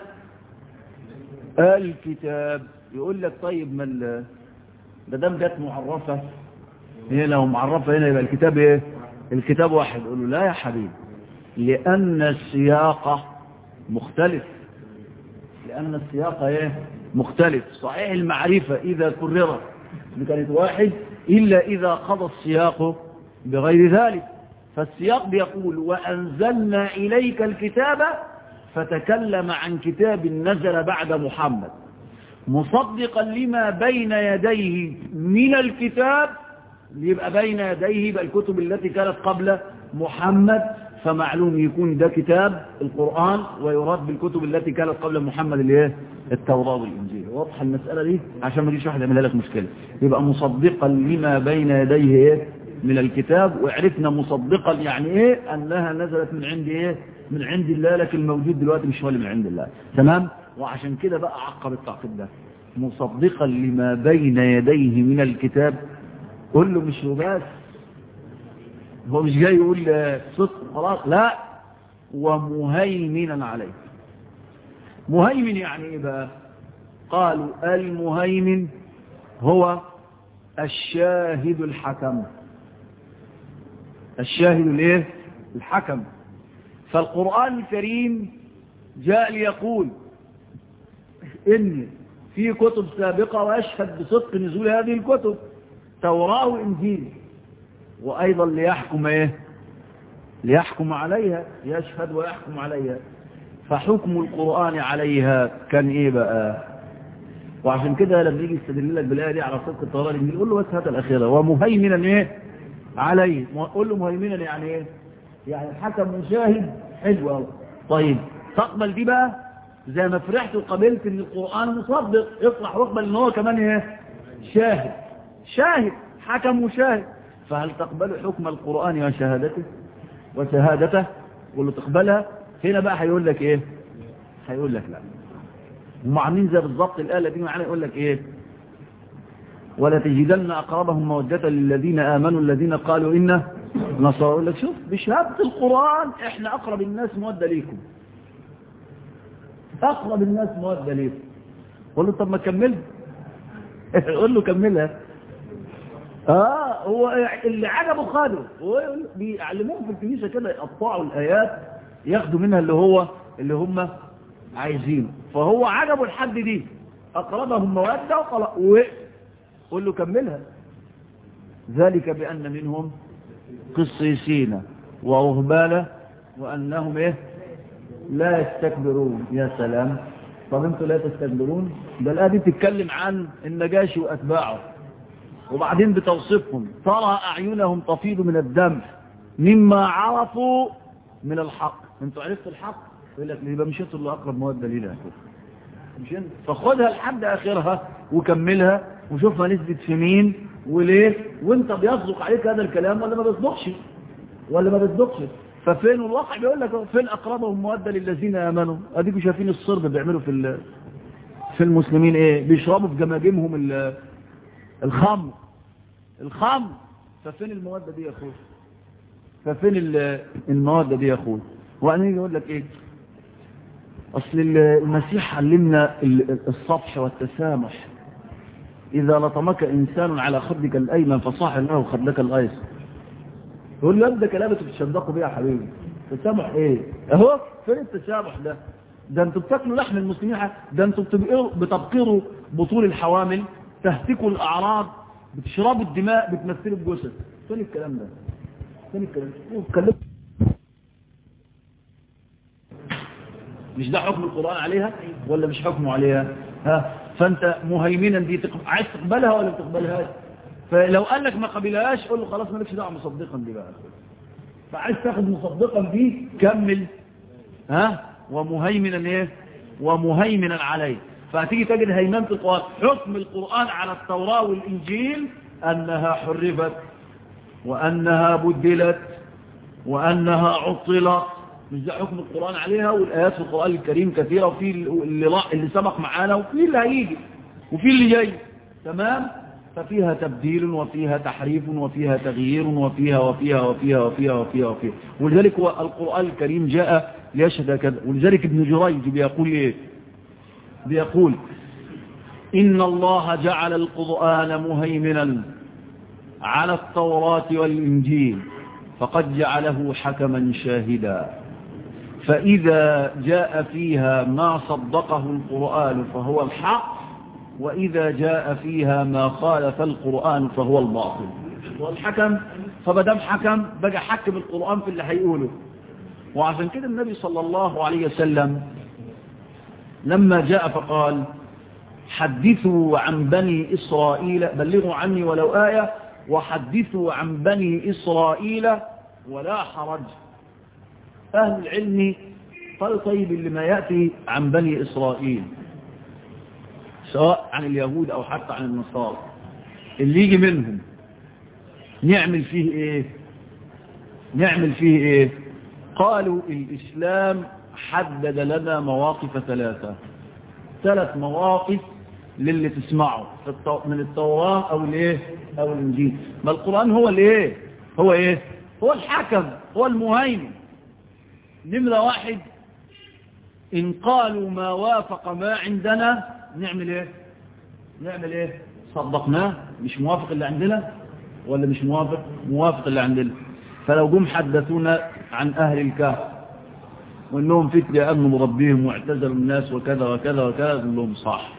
Speaker 1: الكتاب يقول لك طيب ما ده دام جت معرفة هنا لو معرفة هنا يبقى الكتاب ايه الكتاب واحد يقول له لا يا حبيبي لأن السياق مختلف لأن السياق ايه مختلف صحيح المعرفة إذا كررت كانت واحد إلا إذا قضى السياق بغير ذلك فالسياق بيقول وأنزلنا إليك الكتاب فتكلم عن كتاب نزل بعد محمد مصدقا لما بين يديه من الكتاب يبقى بين يديه يبقى الكتب التي كانت قبل محمد فمعلوم يكون ده كتاب القرآن ويراد بالكتب التي كانت قبل محمد اللي هي التوراة والإنجيل واضحة المسألة دي عشان ما يجيش واحد يعملها لك مشكلة يبقى مصدقا لما بين يديه ايه من الكتاب وعرفنا مصدقا يعني ايه انها نزلت من عند ايه من عند الله لكن الموجود دلوقتي مش هو اللي من عند الله تمام وعشان كده بقى عقب التعقيد ده مصدقا لما بين يديه من الكتاب قل له مش بس هو مش جاي يقول صدق خلاص لا ومهيمنا عليه مهيمن يعني ايه بقى قالوا المهيمن هو الشاهد الحكم الشاهد الايه الحكم فالقرآن الكريم جاء ليقول ان في كتب سابقة واشهد بصدق نزول هذه الكتب توراة وانجيل وايضا ليحكم ايه ليحكم عليها يشهد ويحكم عليها فحكم القرآن عليها كان ايه بقى وعشان كده لما يجي يستدل لك بالايه دي على صدق التوراة الانجيل قول له بس هات الاخيره ومهيمنا ايه عليه قول له مهيمنا يعني ايه يعني الحكم مشاهد حلو قوي طيب تقبل دي بقى زي ما فرحت وقبلت ان القرآن مصدق افرح واقبل ان هو كمان ايه شاهد شاهد حكم وشاهد فهل تقبل حكم القرآن وشهادته وشهادته قول له تقبلها هنا بقى هيقول لك ايه هيقول لك لا هم عاملين زي بالظبط الآية دي معانا يقول لك ايه ولا تجدن أقربهم مودة للذين آمنوا الذين قالوا إن نصر يقول لك شوف بشهادة القرآن احنا أقرب الناس مودة ليكم أقرب الناس مودة ليكم قول له طب ما كملها قول له كملها اه هو اللي عجبه خده بيعلموهم في الكنيسة كده يقطعوا الآيات ياخدوا منها اللي هو اللي هم عايزينه فهو عجبه الحد دي أقربهم مودة وخلاص قول له كملها ذلك بأن منهم قصيصين ورهبانا وأنهم إيه لا يستكبرون يا سلام طب انتوا لا تستكبرون ده الآية دي بتتكلم عن النجاشي وأتباعه وبعدين بتوصفهم ترى أعينهم تفيض من الدم مما عرفوا من الحق انتوا عرفتوا الحق يقول لك يبقى مش انتوا اللي أقرب مودة لينا مش انت فخدها لحد آخرها وكملها وشوفها نثبت في مين وليه وانت بيصدق عليك هذا الكلام ولا ما بيصدقش ولا ما بيصدقش ففين الواقع بيقول لك فين أقربهم مودة للذين آمنوا أديكوا شايفين الصرب بيعملوا في في المسلمين إيه بيشربوا في جماجمهم الخمر الخمر ففين المودة دي يا أخوي ففين المودة دي يا أخوي وأنا يقول لك إيه أصل المسيح علمنا الصفح والتسامح إذا لطمك إنسان على خدك الأيمن فصاح له خدك الأيسر يقول له ده كلامك بتصدقوا بيه يا حبيبي تسامح ايه اهو فين التسامح ده ده انتوا بتاكلوا لحم المسلمين ده انتوا بتبقروا بطول الحوامل تهتكوا الاعراض بتشربوا الدماء بتمثلوا الجثث فين الكلام ده فين الكلام ده مش ده حكم القرآن عليها ولا مش حكمه عليها ها فانت مهيمنا دي تقب... عايز تقبلها ولا تقبلهاش فلو قال لك ما قبلهاش قول له خلاص مالكش دعوه مصدقا دي بقى فعايز تاخد مصدقا دي كمل ها ومهيمنا ايه ومهيمنا عليه فهتيجي تجد هيمنه القرآن حكم القرآن على التوراة والإنجيل أنها حرفت وأنها بدلت وأنها عطلت مش ده حكم القرآن عليها والآيات في القرآن الكريم كثيرة وفي اللي, اللي سبق معانا وفي اللي هيجي وفي اللي جاي تمام ففيها تبديل وفيها تحريف وفيها تغيير وفيها وفيها وفيها وفيها وفيها وفيها ولذلك هو القرآن الكريم جاء ليشهد كذا ولذلك ابن جريج بيقول ايه بيقول إن الله جعل القرآن مهيمنا على التوراة والإنجيل فقد جعله حكما شاهدا فإذا جاء فيها ما صدقه القرآن فهو الحق وإذا جاء فيها ما خالف القرآن فهو الباطل والحكم فبدام حكم بقى حكم القرآن في اللي هيقوله وعشان كده النبي صلى الله عليه وسلم لما جاء فقال حدثوا عن بني إسرائيل بلغوا عني ولو آية وحدثوا عن بني إسرائيل ولا حرج أهل العلم قال طيب اللي ما يأتي عن بني إسرائيل سواء عن اليهود أو حتى عن النصارى اللي يجي منهم نعمل فيه إيه نعمل فيه إيه قالوا الإسلام حدد لنا مواقف ثلاثة ثلاث مواقف للي تسمعه من التوراة أو الإيه أو الإنجيل ما القرآن هو الإيه هو إيه هو الحكم هو المهيمن نمرة واحد إن قالوا ما وافق ما عندنا نعمل إيه نعمل إيه صدقناه مش موافق اللي عندنا ولا مش موافق موافق اللي عندنا فلو جم حدثونا عن أهل الكهف وانهم فتية امنوا بربهم واعتزلوا الناس وكذا وكذا وكذا نقول لهم صح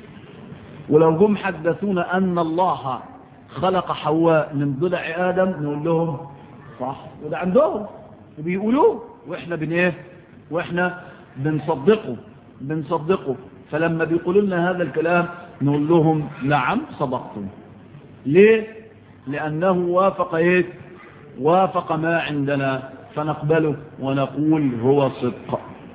Speaker 1: ولو جم حدثونا ان الله خلق حواء من ضلع ادم نقول لهم صح وده عندهم وبيقولوه واحنا بن ايه واحنا بنصدقه بنصدقه فلما بيقولوا لنا هذا الكلام نقول لهم نعم صدقتم ليه لانه وافق ايه وافق ما عندنا فنقبله ونقول هو صدق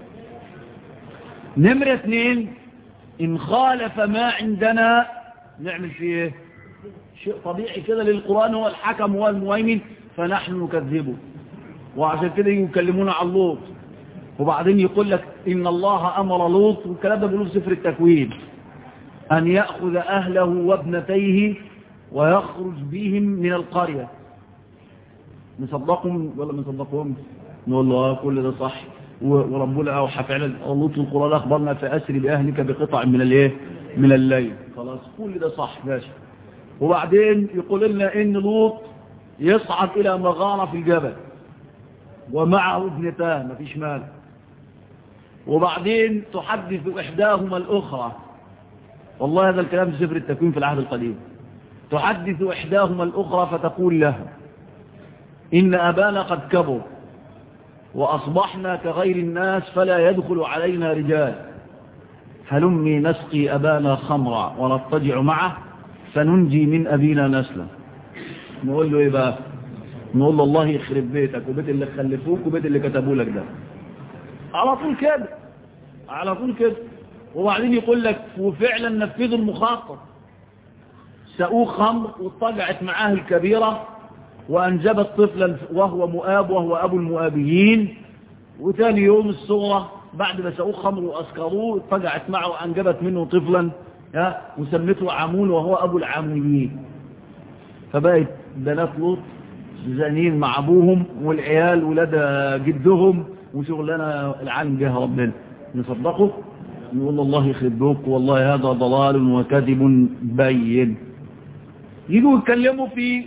Speaker 1: نمرة اثنين إن خالف ما عندنا نعمل فيه ايه شيء طبيعي كده للقرآن هو الحكم هو المهيمن فنحن نكذبه وعشان كده يكلمون عن لوط وبعدين يقول لك إن الله أمر لوط والكلام ده بيقولوا في سفر التكوين أن يأخذ أهله وابنتيه ويخرج بهم من القرية نصدقهم ولا ما نصدقهم نقول له كل ده صح وربنا اوحى فعلا لوط القران اخبرنا فاسري باهلك بقطع من الايه من الليل خلاص كل ده صح ماشي وبعدين يقول لنا ان لوط يصعد الى مغاره في الجبل ومعه ابنتاه ما فيش مال وبعدين تحدث احداهما الاخرى والله هذا الكلام في سفر التكوين في العهد القديم تحدث احداهما الاخرى فتقول لها إن أبانا قد كبر وأصبحنا كغير الناس فلا يدخل علينا رجال هلمي نسقي أبانا خمرا ونضطجع معه فننجي من أبينا نسلا نقول له إيه بقى نقول له الله يخرب بيتك وبيت اللي خلفوك وبيت اللي كتبوا لك ده على طول كده على طول كده وبعدين يقول لك وفعلا نفذوا المخاطر سقوه خمر واضطجعت معاه الكبيرة وأنجبت طفلا وهو مؤاب وهو أبو المؤابيين وثاني يوم الصغرى بعد ما سأوه خمر وأسكروه اتفجعت معه وأنجبت منه طفلا ها وسمته عمون وهو أبو العاملين فبقت بنات لوط زانين مع أبوهم والعيال ولاد جدهم وشغلنا العالم جه ربنا نصدقه نقول الله يخرب بك والله هذا ضلال وكذب بين يجوا يتكلموا في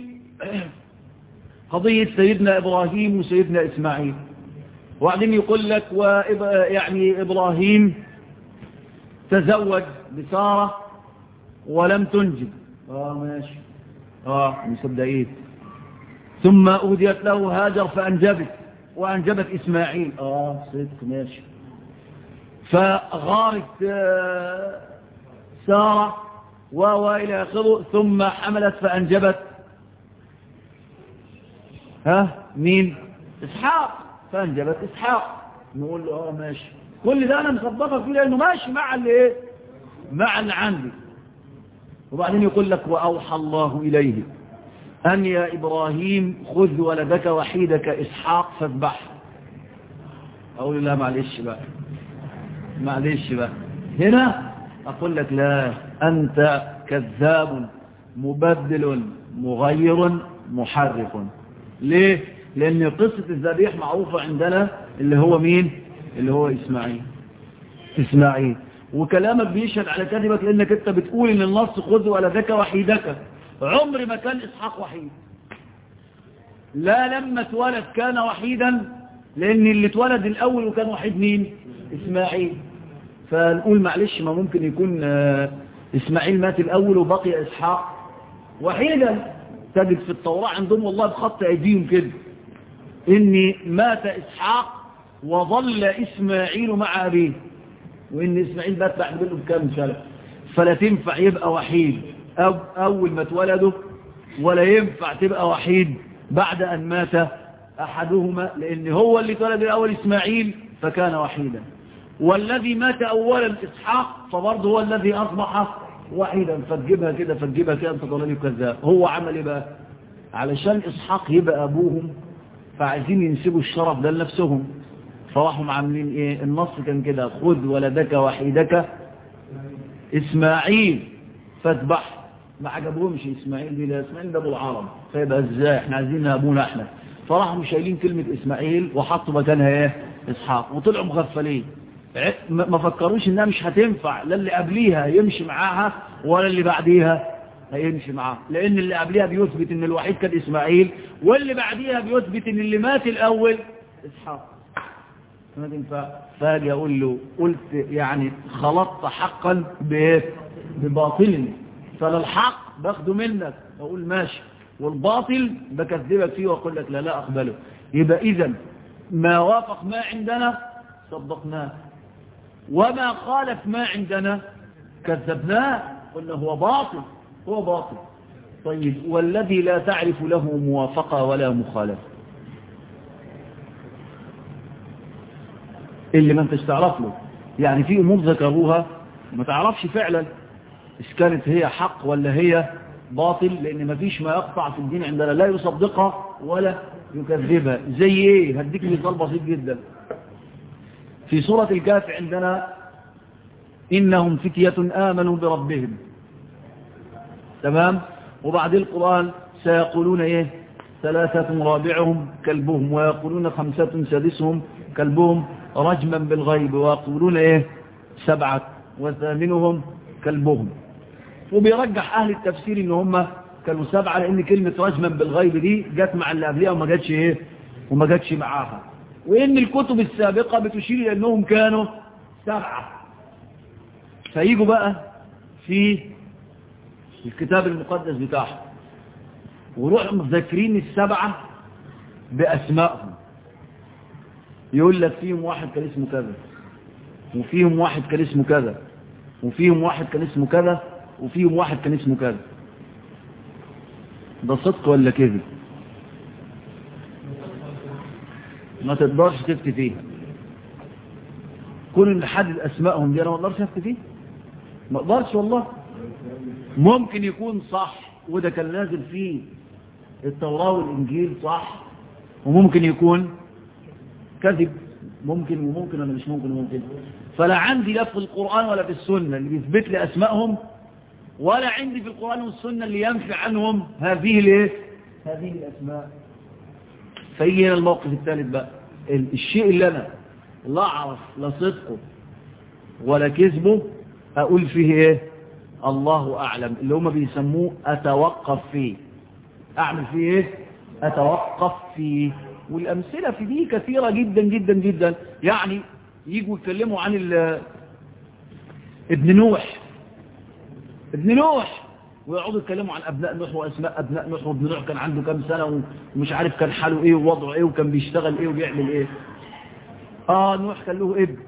Speaker 1: قضية سيدنا إبراهيم وسيدنا إسماعيل وبعدين يقول لك وإب... يعني إبراهيم تزوج بسارة ولم تنجب اه ماشي اه مصدقين ثم أوديت له هاجر فأنجبت وأنجبت إسماعيل اه صدق ماشي فغارت آه سارة وإلى آخره ثم حملت فأنجبت ها مين إسحاق فأنجبت إسحاق نقول له اه ماشي كل ده أنا مصدقك فيه لأنه ماشي مع اللي إيه مع اللي عندي وبعدين يقول لك وأوحى الله إليه أن يا إبراهيم خذ ولدك وحيدك إسحاق فاذبحه أقول لا معلش بقى معلش بقى هنا أقول لك لا أنت كذاب مبدل مغير محرف ليه لأن قصة الذبيح معروفة عندنا اللي هو مين اللي هو إسماعيل إسماعيل وكلامك بيشهد على كذبك لأنك أنت بتقول إن النص خذ ولدك وحيدك عمر ما كان إسحاق وحيد لا لما اتولد كان وحيدا لأن اللي اتولد الأول وكان وحيد مين إسماعيل فنقول معلش ما ممكن يكون إسماعيل مات الأول وبقي إسحاق وحيدا تجد في التوراة عندهم والله بخط أيديهم كده إن مات إسحاق وظل إسماعيل مع أبيه وإن إسماعيل بات بعد منه بكام سنة فلا تنفع يبقى وحيد أو أول ما اتولده ولا ينفع تبقى وحيد بعد أن مات أحدهما لأن هو اللي اتولد الأول إسماعيل فكان وحيدا والذي مات أولا إسحاق فبرضه هو الذي أصبح وحيدا فتجيبها كده فتجيبها كده أنت ضلالي كذاب هو عمل إيه بقى علشان إسحاق يبقى أبوهم فعايزين ينسبوا الشرف ده لنفسهم فراحوا عاملين إيه النص كان كده خذ ولدك وحيدك إسماعيل فاذبح ما عجبهمش إسماعيل دي لا إسماعيل ده أبو العرب فيبقى إزاي إحنا عايزين أبونا إحنا فراحوا شايلين كلمة إسماعيل وحطوا مكانها إيه إسحاق وطلعوا مغفلين ما فكروش إنها مش هتنفع لا اللي قبليها يمشي معاها ولا اللي بعديها هيمشي معاها لأن اللي قبليها بيثبت إن الوحيد كان إسماعيل واللي بعديها بيثبت إن اللي مات الأول إسحاق ما تنفع فاجي أقول له قلت يعني خلطت حقا بإيه بباطل فللحق باخده منك أقول ماشي والباطل بكذبك فيه وأقول لك لا لا أقبله يبقى إذا ما وافق ما عندنا صدقناه وما خالف ما عندنا كذبناه قلنا هو باطل هو باطل طيب والذي لا تعرف له موافقة ولا مخالفة اللي ما انتش تعرف له يعني في أمور ذكروها ما تعرفش فعلا إذا كانت هي حق ولا هي باطل لأن ما فيش ما يقطع في الدين عندنا لا يصدقها ولا يكذبها زي ايه هديك مثال بسيط جدا في سورة الكهف عندنا إنهم فتية آمنوا بربهم تمام وبعد القرآن سيقولون إيه ثلاثة رابعهم كلبهم ويقولون خمسة سادسهم كلبهم رجما بالغيب ويقولون إيه سبعة وثامنهم كلبهم وبيرجح أهل التفسير إن هم كانوا سبعة لأن كلمة رجما بالغيب دي جت مع اللي قبلها وما جاتش إيه وما جاتش معاها وإن الكتب السابقة بتشير إلى أنهم كانوا سبعة فييجوا بقى في الكتاب المقدس بتاعهم وروحوا مذكرين السبعة بأسمائهم يقول لك فيهم واحد كان اسمه كذا وفيهم واحد كان اسمه كذا وفيهم واحد كان اسمه كذا وفيهم واحد كان اسمه كذا ده صدق ولا كذب ما تقدرش تفتي فيها كل اللي حدد اسمائهم دي انا ما اقدرش افتي فيه ما اقدرش والله ممكن يكون صح وده كان نازل فيه التوراة والإنجيل صح وممكن يكون كذب ممكن وممكن ولا مش ممكن وممكن فلا عندي لا في القرآن ولا في السنة اللي بيثبت لي أسمائهم ولا عندي في القرآن والسنة اللي ينفي عنهم هذه الايه هذه الأسماء فيجي هنا الموقف الثالث بقى الشيء اللي أنا لا أعرف لا صدقه ولا كذبه أقول فيه إيه الله أعلم اللي هم بيسموه أتوقف فيه أعمل فيه إيه أتوقف فيه والأمثلة في دي كثيرة جدا جدا جدا يعني يجوا يتكلموا عن ابن نوح ابن نوح ويقعدوا يتكلموا عن أبناء نوح وأسماء أبناء نوح وابن نوح كان عنده كام سنة ومش عارف كان حاله إيه ووضعه إيه وكان بيشتغل إيه وبيعمل إيه آه نوح كان له ابن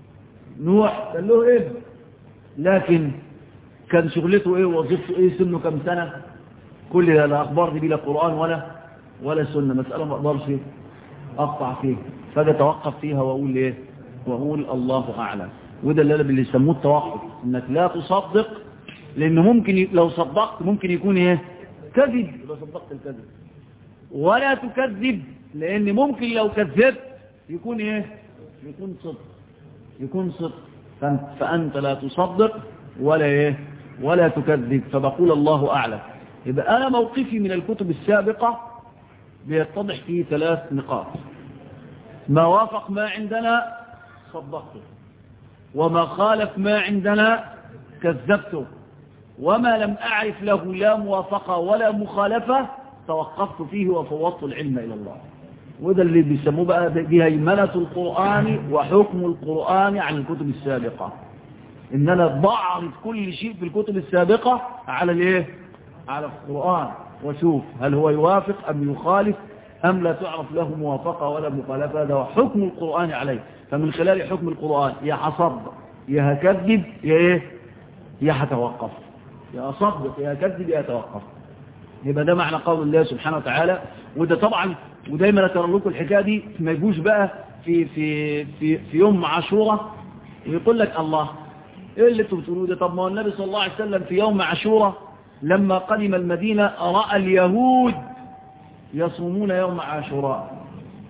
Speaker 1: نوح كان له ابن لكن كان شغلته إيه ووظيفته إيه سنه كام سنة كل ده لا أخبار دي بلا قرآن ولا ولا سنة مسألة ما أقدرش أقطع فيه فاجي أتوقف فيها وأقول إيه وأقول الله أعلم وده اللي اللي يسموه التوقف إنك لا تصدق لأنه ممكن لو صدقت ممكن يكون إيه كذب لو صدقت الكذب ولا تكذب لأن ممكن لو كذبت يكون إيه يكون صدق يكون صدق فأنت لا تصدق ولا إيه ولا تكذب فبقول الله أعلم يبقى أنا موقفي من الكتب السابقة بيتضح فيه ثلاث نقاط ما وافق ما عندنا صدقته وما خالف ما عندنا كذبته وما لم أعرف له لا موافقة ولا مخالفة توقفت فيه وفوضت العلم إلى الله وده اللي بيسموه بقى دي هيمنة القرآن وحكم القرآن عن الكتب السابقة إن أنا بعرض كل شيء في الكتب السابقة على الايه على القرآن وشوف هل هو يوافق أم يخالف أم لا تعرف له موافقة ولا مخالفة هذا حكم القرآن عليه فمن خلال حكم القرآن يا هصدق يا هكذب يا إيه يا هتوقف يا أصدق يا هكذب يا هتوقف يبقى ده معنى قول الله سبحانه وتعالى وده طبعا ودايما أكرر لكم الحكاية دي ما يجوش بقى في في في في يوم عاشوراء ويقول لك الله ايه اللي انتوا بتقولوه ده طب ما هو النبي صلى الله عليه وسلم في يوم عاشوراء لما قدم المدينة رأى اليهود يصومون يوم عاشوراء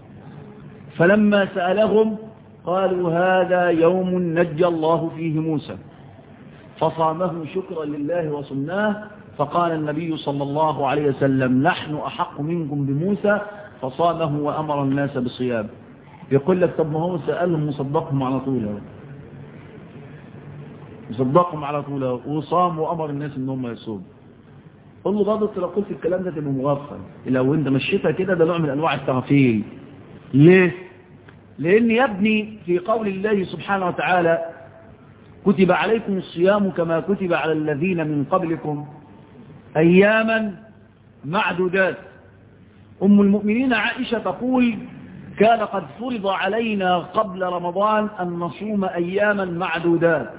Speaker 1: فلما سألهم قالوا هذا يوم نجى الله فيه موسى فصامه شكرا لله وصمناه فقال النبي صلى الله عليه وسلم نحن أحق منكم بموسى فصامه وأمر الناس بصيام يقول لك طب ما هو سألهم مصدقهم على طول مصدقهم على طول وصام وأمر الناس ان هم يصوموا قل له برضه لو قلت الكلام ده تبقى مغفل لو انت مشيتها كده ده نوع من انواع التغفيل ليه لان يا ابني في قول الله سبحانه وتعالى كتب عليكم الصيام كما كتب على الذين من قبلكم اياما معدودات ام المؤمنين عائشة تقول كان قد فرض علينا قبل رمضان ان نصوم اياما معدودات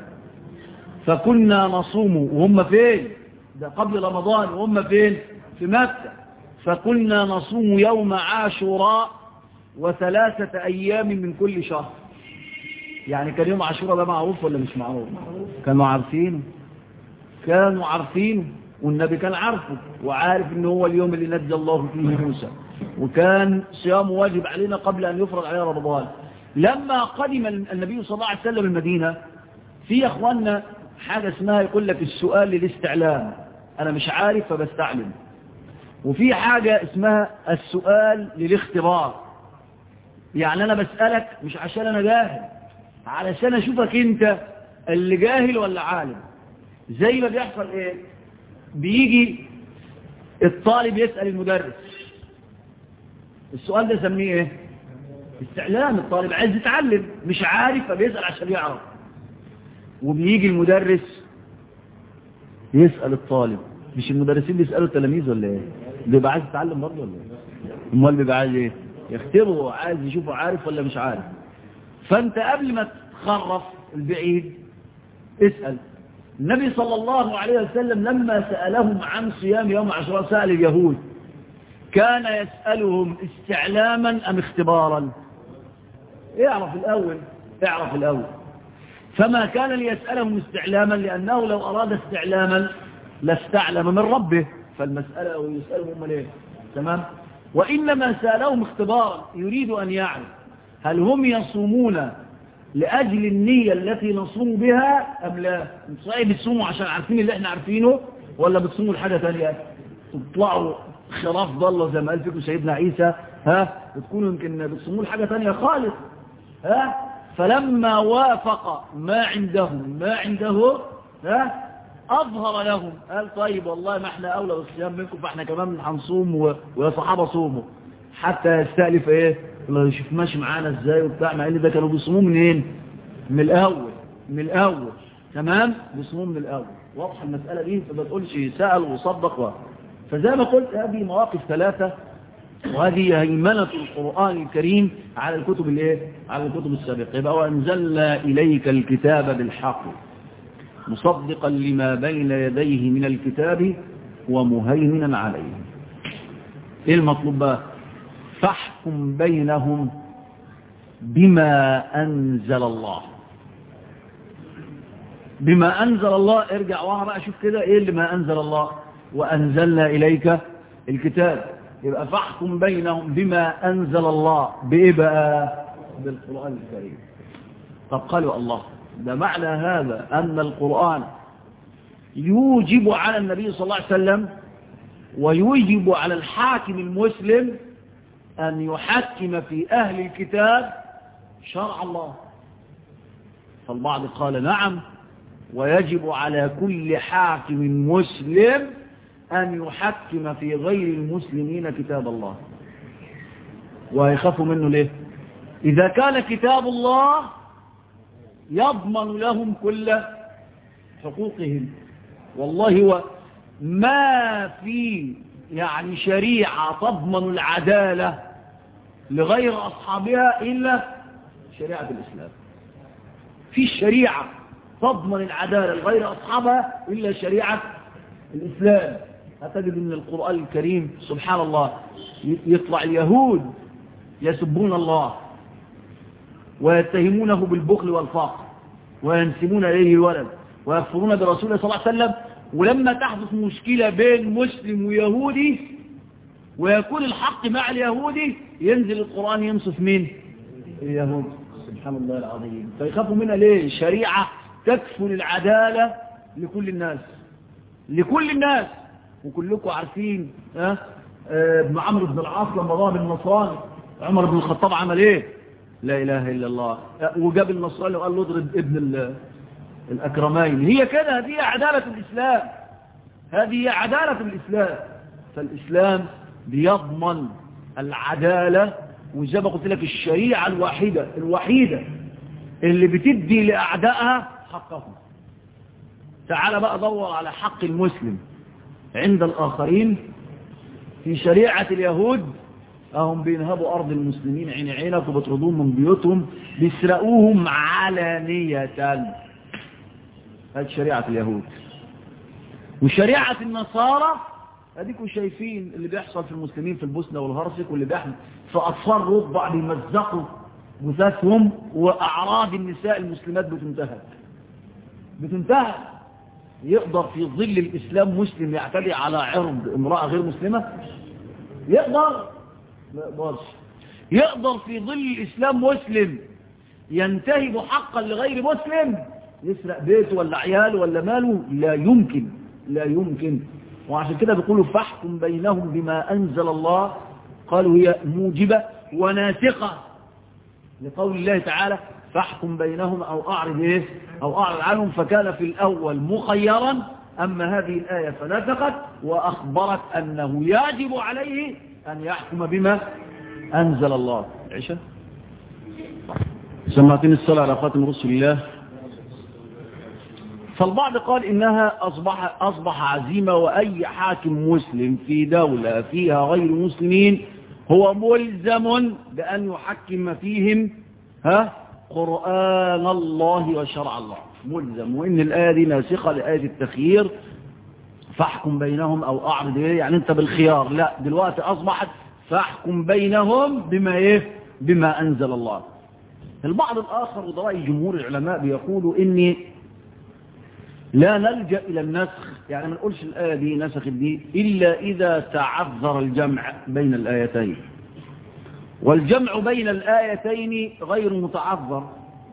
Speaker 1: فكنا نصوم وهم فين ده قبل رمضان وهم فين في مكة فكنا نصوم يوم عاشوراء وثلاثة أيام من كل شهر يعني كان يوم عاشوراء ده معروف ولا مش معروف كانوا عارفينه كانوا عارفينه والنبي كان عارفه وعارف ان هو اليوم اللي نجى الله فيه موسى وكان صيامه واجب علينا قبل أن يفرض علينا رمضان لما قدم النبي صلى الله عليه وسلم المدينة في أخواننا حاجة اسمها يقول لك السؤال للاستعلام أنا مش عارف فبستعلم وفي حاجة اسمها السؤال للاختبار يعني أنا بسألك مش عشان أنا جاهل علشان أشوفك أنت اللي جاهل ولا عالم زي ما بيحصل إيه بيجي الطالب يسأل المدرس السؤال ده سميه إيه استعلام الطالب عايز يتعلم مش عارف فبيسأل عشان يعرف وبيجي المدرس يسأل الطالب مش المدرسين بيسألوا التلاميذ ولا ايه بيبقى عايز يتعلم برضه ولا ايه امال بيبقى عايز ايه يختبره عايز يشوفه عارف ولا مش عارف فانت قبل ما تخرف البعيد اسأل النبي صلى الله عليه وسلم لما سألهم عن صيام يوم عاشوراء سأل اليهود كان يسألهم استعلاما أم اختبارا اعرف الأول اعرف الأول فما كان ليسألهم استعلاما لأنه لو أراد استعلاما لاستعلم من ربه فالمسألة يسألهم هم ليه تمام وإنما سألهم اختبارا يريد أن يعرف هل هم يصومون لأجل النية التي نصوم بها أم لا صحيح بتصوموا عشان عارفين اللي احنا عارفينه ولا بتصوموا لحاجة تانية تطلعوا خراف ضالة زي ما قال فيكم سيدنا عيسى ها بتكونوا يمكن بتصوموا لحاجة تانية خالص ها فلما وافق ما عندهم ما عنده ها أظهر لهم قال طيب والله ما احنا أولى بالصيام منكم فاحنا كمان هنصوم و... ويا صحابة صوموا حتى يستألف ايه الله يشوف ماشي معانا ازاي وبتاع مع ان ده كانوا بيصوموا منين من الاول من الاول تمام بيصوموا من الاول واضحه المساله دي فما تقولش سال وصدق و... فزي ما قلت هذه مواقف ثلاثه وهذه هيمنه القران الكريم على الكتب الايه على الكتب السابقه يبقى وانزلنا اليك الكتاب بالحق مصدقا لما بين يديه من الكتاب ومهيمنا عليه ايه المطلوب بقى فاحكم بينهم بما أنزل الله بما أنزل الله ارجع وراء بقى شوف كده ايه اللي ما أنزل الله وأنزلنا إليك الكتاب يبقى فاحكم بينهم بما أنزل الله بإيه بقى بالقرآن الكريم طب قالوا الله ده معنى هذا أن القرآن يوجب على النبي صلى الله عليه وسلم ويوجب على الحاكم المسلم أن يحكم في أهل الكتاب شرع الله فالبعض قال نعم ويجب على كل حاكم مسلم أن يحكم في غير المسلمين كتاب الله ويخافوا منه ليه إذا كان كتاب الله يضمن لهم كل حقوقهم والله هو ما في يعني شريعة تضمن العدالة لغير أصحابها إلا شريعة الإسلام في الشريعة تضمن العدالة لغير أصحابها إلا شريعة الإسلام هتجد أن القرآن الكريم سبحان الله يطلع اليهود يسبون الله ويتهمونه بالبخل والفقر وينسبون إليه الولد ويكفرون برسوله صلى الله عليه وسلم ولما تحدث مشكلة بين مسلم ويهودي ويكون الحق مع اليهودي ينزل القرآن ينصف مين اليهود سبحان الله العظيم فيخافوا منها ليه شريعة تكفل العدالة لكل الناس لكل الناس وكلكم عارفين ها ابن عمرو بن العاص لما ضرب النصراني عمر بن الخطاب عمل ايه لا اله الا الله وجاب النصراني وقال له اضرب ابن الأكرمين هي كده هذه عدالة الإسلام هذه عدالة الإسلام فالإسلام بيضمن العدالة وزي ما قلت لك الشريعة الوحيدة الوحيدة اللي بتدي لأعدائها حقهم تعال بقى دور على حق المسلم عند الآخرين في شريعة اليهود هم بينهبوا أرض المسلمين عين عينك وبيطردوهم من بيوتهم بيسرقوهم علانية هذه شريعة اليهود وشريعة النصارى اديكم شايفين اللي بيحصل في المسلمين في البوسنة والهرسك واللي بيحصل في أطفال رضع بيمزقوا جثثهم وأعراض النساء المسلمات بتنتهك بتنتهك يقدر في ظل الإسلام مسلم يعتدي على عرض امرأة غير مسلمة يقدر ما يقدرش يقدر في ظل الإسلام مسلم ينتهب حقا لغير مسلم يسرق بيته ولا عياله ولا ماله لا يمكن لا يمكن وعشان كده بيقولوا فاحكم بينهم بما أنزل الله قالوا هي موجبة وناسقة لقول الله تعالى فاحكم بينهم أو أعرض إيه أو أعرض عنهم فكان في الأول مخيرا أما هذه الآية فنسقت وأخبرت أنه يجب عليه أن يحكم بما أنزل الله عشاء سمعتني الصلاة على خاتم رسول الله فالبعض قال إنها أصبح, أصبح عزيمة وأي حاكم مسلم في دولة فيها غير مسلمين هو ملزم بأن يحكم فيهم ها قرآن الله وشرع الله ملزم وإن الآية دي ناسخة لآية التخيير فاحكم بينهم أو أعرض إيه يعني أنت بالخيار لا دلوقتي أصبحت فاحكم بينهم بما إيه بما أنزل الله البعض الآخر وضرائي جمهور العلماء بيقولوا إني لا نلجأ إلى النسخ يعني ما نقولش الآية دي نسخت دي إلا إذا تعذر الجمع بين الآيتين والجمع بين الآيتين غير متعذر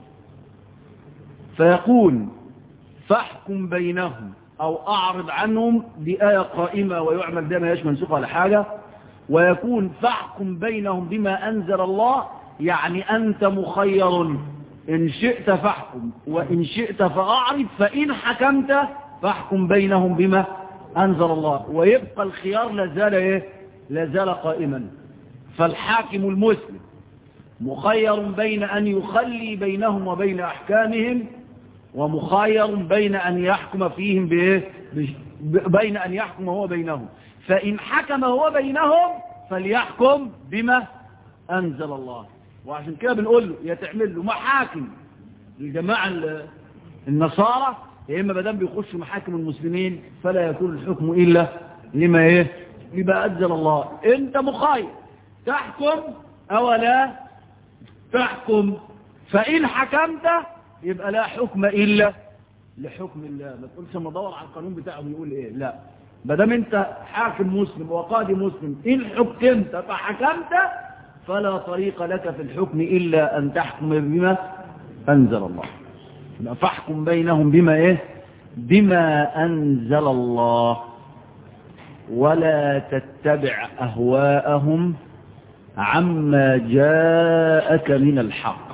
Speaker 1: فيقول فاحكم بينهم أو أعرض عنهم بآية قائمة ويعمل بها ما يشمل منسوخ ولا حاجة ويكون فاحكم بينهم بما أنزل الله يعني أنت مخير إن شئت فاحكم وإن شئت فأعرض فإن حكمت فاحكم بينهم بما أنزل الله ويبقى الخيار لازال إيه لازال قائما فالحاكم المسلم مخير بين أن يخلي بينهم وبين أحكامهم ومخير بين أن يحكم فيهم بإيه بين أن يحكم هو بينهم فإن حكم هو بينهم فليحكم بما أنزل الله وعشان كده بنقول له يا تعمل له محاكم للجماعة النصارى يا إما بدل بيخشوا محاكم المسلمين فلا يكون الحكم إلا لما إيه لما أنزل الله أنت مخير تحكم أو لا تحكم فإن حكمت يبقى لا حكم إلا لحكم الله ما تقولش ما دور على القانون بتاعه بيقول إيه لا ما دام أنت حاكم مسلم وقاضي مسلم إن حكمت فحكمت فلا طريق لك في الحكم إلا أن تحكم بما أنزل الله فاحكم بينهم بما إيه بما أنزل الله ولا تتبع أهواءهم عما جاءك من الحق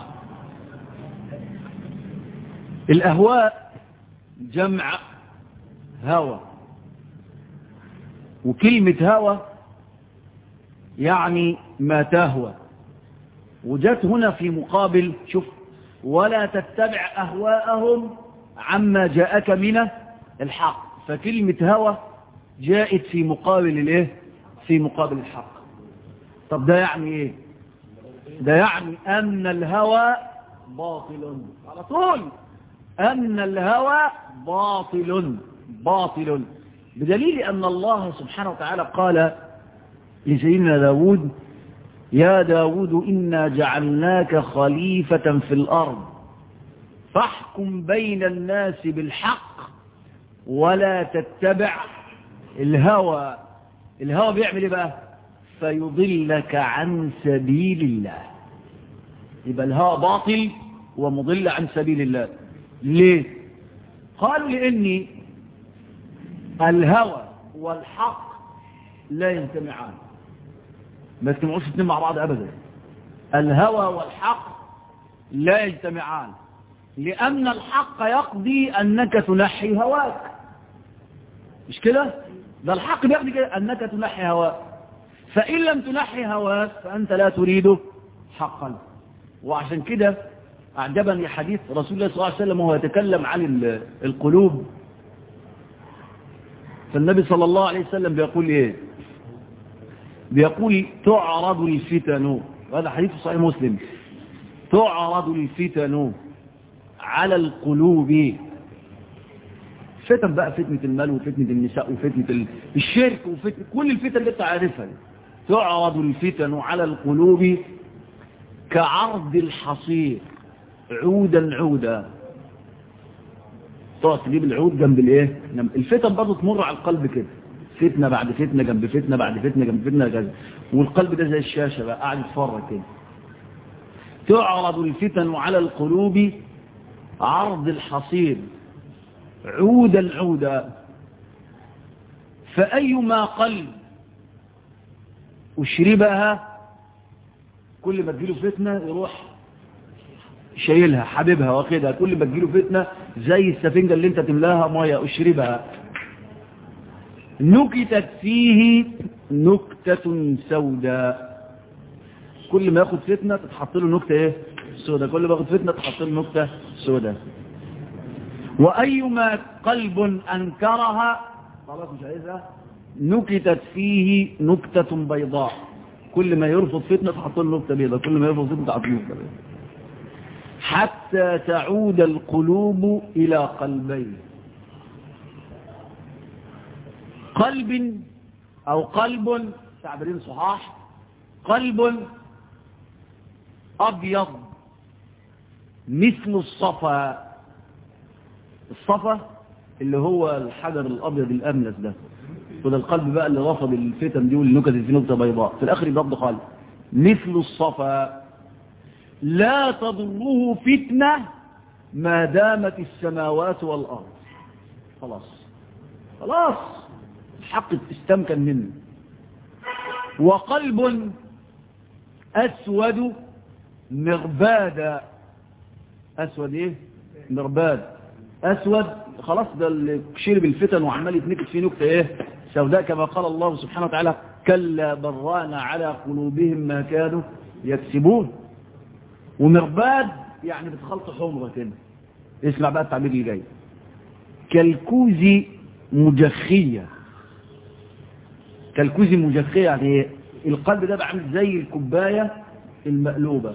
Speaker 1: الأهواء جمع هوى وكلمة هوى يعني ما تهوى وجت هنا في مقابل شوف ولا تتبع أهواءهم عما جاءك من الحق فكلمة هوى جاءت في مقابل الايه في مقابل الحق طب ده يعني ايه ده يعني ان الهوى باطل على طول ان الهوى باطل باطل بدليل ان الله سبحانه وتعالى قال لسيدنا داود يا داود إنا جعلناك خليفة في الأرض فاحكم بين الناس بالحق ولا تتبع الهوى الهوى بيعمل ايه بقى فيضلك عن سبيل الله يبقى الهوى باطل ومضل عن سبيل الله ليه قالوا لاني الهوى والحق لا يجتمعان ما يجتمعوش اثنين مع بعض ابدا الهوى والحق لا يجتمعان لان الحق يقضي انك تنحي هواك مش كده ده الحق بيقضي كده انك تنحي هواك فان لم تنحي هواك فانت لا تريد حقا وعشان كده اعجبني حديث رسول الله صلى الله عليه وسلم وهو يتكلم عن القلوب فالنبي صلى الله عليه وسلم بيقول ايه بيقول تعرض الفتن وهذا حديث صحيح مسلم تعرض الفتن على القلوب فتن بقى فتنة المال وفتنة النساء وفتنة الشرك وفتنة كل الفتن اللي انت عارفها تعرض الفتن على القلوب كعرض الحصير عودا عودا تقعد تجيب العود جنب الايه الفتن برضه تمر على القلب كده فتنه بعد فتنه جنب فتنه بعد فتنه جنب فتنه كذا والقلب ده زي الشاشه بقى قاعد يتفرج كده تعرض الفتن على القلوب عرض الحصير عودا عودا فأيما قلب أشربها كل ما تجيله فتنة يروح شايلها حبيبها واخدها كل ما تجيله فتنة زي السفنجة اللي انت تملاها مية اشربها نكتت فيه نكتة سوداء كل ما ياخد فتنة تتحط له نكتة ايه سوداء كل ما ياخد فتنة تتحط له نكتة سوداء وأيما قلب أنكرها خلاص مش عايزها نكتت فيه نكتة بيضاء كل ما يرفض فتنة تحط له نكتة بيضاء كل ما يرفض فتنة تحط له نكتة بيضاء حتى تعود القلوب إلى قلبين قلب أو قلب تعبيرين صحاح قلب أبيض مثل الصفا الصفا اللي هو الحجر الأبيض الأملس ده وده القلب بقى اللي رفض الفتن دي والنكت في نكتة بيضاء في الآخر يضرب قلب مثل الصفا لا تضره فتنة ما دامت السماوات والأرض خلاص خلاص الحق استمكن منه وقلب أسود مرباد أسود إيه مرباد أسود خلاص ده اللي شرب الفتن وعمال يتنكت فيه نكتة إيه سوداء كما قال الله سبحانه وتعالى كلا بران على قلوبهم ما كانوا يكسبون ومرباد يعني بتخلط حمرة كده اسمع بقى التعبير اللي جاي كالكوز مجخية كالكوز مجخية يعني ايه القلب ده بقى عامل زي الكوباية المقلوبة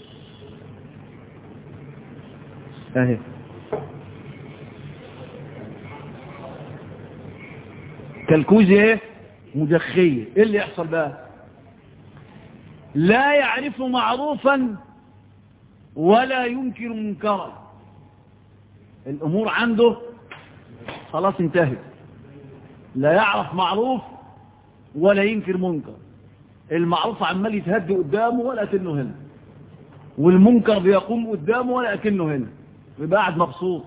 Speaker 1: اهي كالكوز ايه مجخية ايه اللي يحصل بقى لا يعرف معروفا ولا ينكر منكرا الامور عنده خلاص انتهت لا يعرف معروف ولا ينكر منكر المعروف عمال يتهدي قدامه ولا كأنه هنا والمنكر بيقوم قدامه ولا كأنه هنا يبقى قاعد مبسوط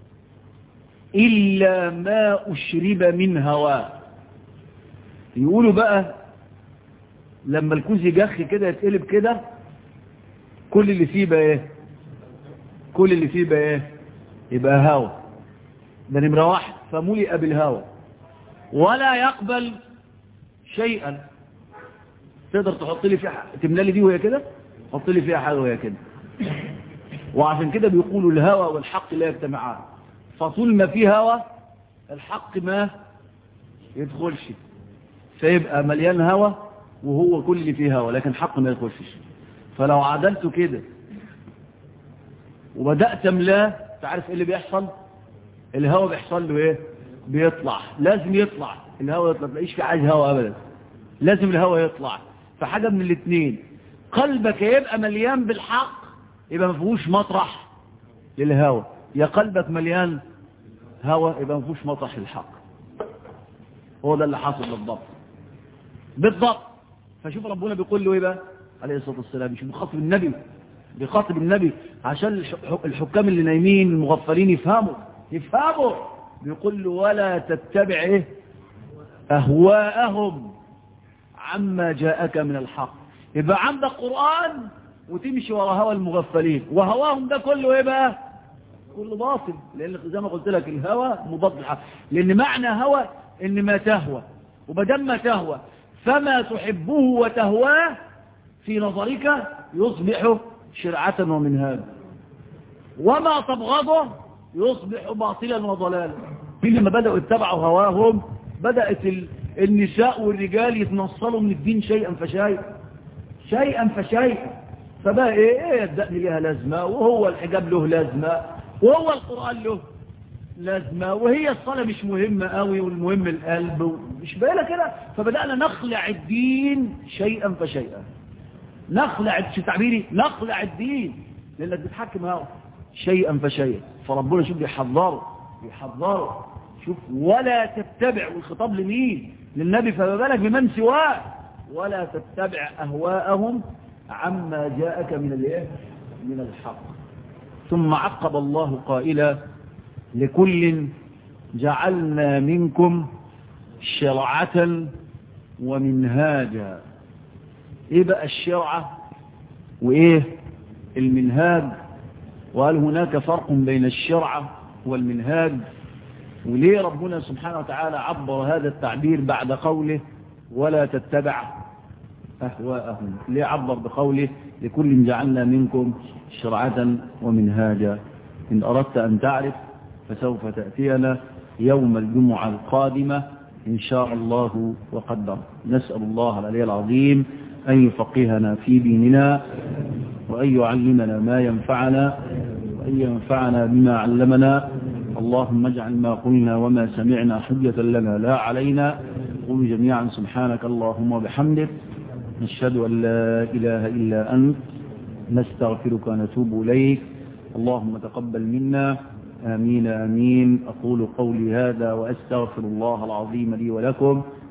Speaker 1: إلا ما أشرب من هواه يقولوا بقى لما الكوز يجخ كده يتقلب كده كل اللي فيه بقى ايه كل اللي فيه بقى ايه يبقى هوا ده نمرة واحد فملئ بالهوى ولا يقبل شيئا تقدر تحط لي فيها تملى لي دي وهي كده حط لي فيها حاجه وهي كده وعشان كده بيقولوا الهوى والحق لا يجتمعان فطول ما في هوى الحق ما يدخلش فيبقى مليان هوى وهو كل اللي فيه هوى لكن حق ما يدخلش فلو عدلته كده وبدأت املاه تعرف ايه اللي بيحصل الهوى بيحصل له ايه بيطلع لازم يطلع الهوى يطلع تلاقيش في عايز هوى ابدا لازم الهوى يطلع فحاجة من الاثنين قلبك يبقى مليان بالحق يبقى ما فيهوش مطرح للهوى يا قلبك مليان هوى يبقى ما فيهوش مطرح للحق هو ده اللي حصل بالضبط بالضبط فشوف ربنا بيقول له ايه بقى عليه الصلاه والسلام مش بيخاطب النبي بيخاطب النبي عشان الحكام اللي نايمين المغفلين يفهموا يفهموا بيقول له ولا تتبع ايه اهواءهم عما جاءك من الحق يبقى عندك قرآن وتمشي ورا هوى المغفلين وهواهم ده كله ايه بقى كله باطل لان زي ما قلت لك الهوى مضاد الحق لان معنى هوى ان ما تهوى وبدل ما تهوى فما تحبه وتهواه في نظرك يصبح شرعة ومنهاجا وما تبغضه يصبح باطلا وضلالا لما بدأوا اتبعوا هواهم بدأت النساء والرجال يتنصلوا من الدين شيئا فشيئا شيئا فشيئا فبقى ايه ايه الدقن لها لازمة وهو الحجاب له لازمة وهو القرآن له لازمة وهي الصلاة مش مهمة قوي والمهم القلب مش بالها كده فبدأنا نخلع الدين شيئا فشيئا نخلع شو تعبيري نخلع الدين لانك بتحكم هوا شيئا فشيئا فربنا شوف بيحذره بيحذره شوف ولا تتبع والخطاب لمين للنبي فما بالك بمن سواه ولا تتبع أهواءهم عما جاءك من الايه من الحق ثم عقب الله قائلا لكل جعلنا منكم شرعة ومنهاجا ايه بقى الشرعة وايه المنهاج وهل هناك فرق بين الشرعة والمنهاج وليه ربنا سبحانه وتعالى عبر هذا التعبير بعد قوله ولا تتبع أهواءهم ليه عبر بقوله لكل جعلنا منكم شرعة ومنهاجا إن أردت أن تعرف فسوف تأتينا يوم الجمعة القادمة إن شاء الله وقدر نسأل الله العلي العظيم أن يفقهنا في ديننا وأن يعلمنا ما ينفعنا وأن ينفعنا بما علمنا اللهم اجعل ما قلنا وما سمعنا حجة لنا لا علينا قل جميعا سبحانك اللهم وبحمدك نشهد أن لا إله إلا أنت نستغفرك ونتوب إليك اللهم تقبل منا آمين آمين أقول قولي هذا وأستغفر الله العظيم لي ولكم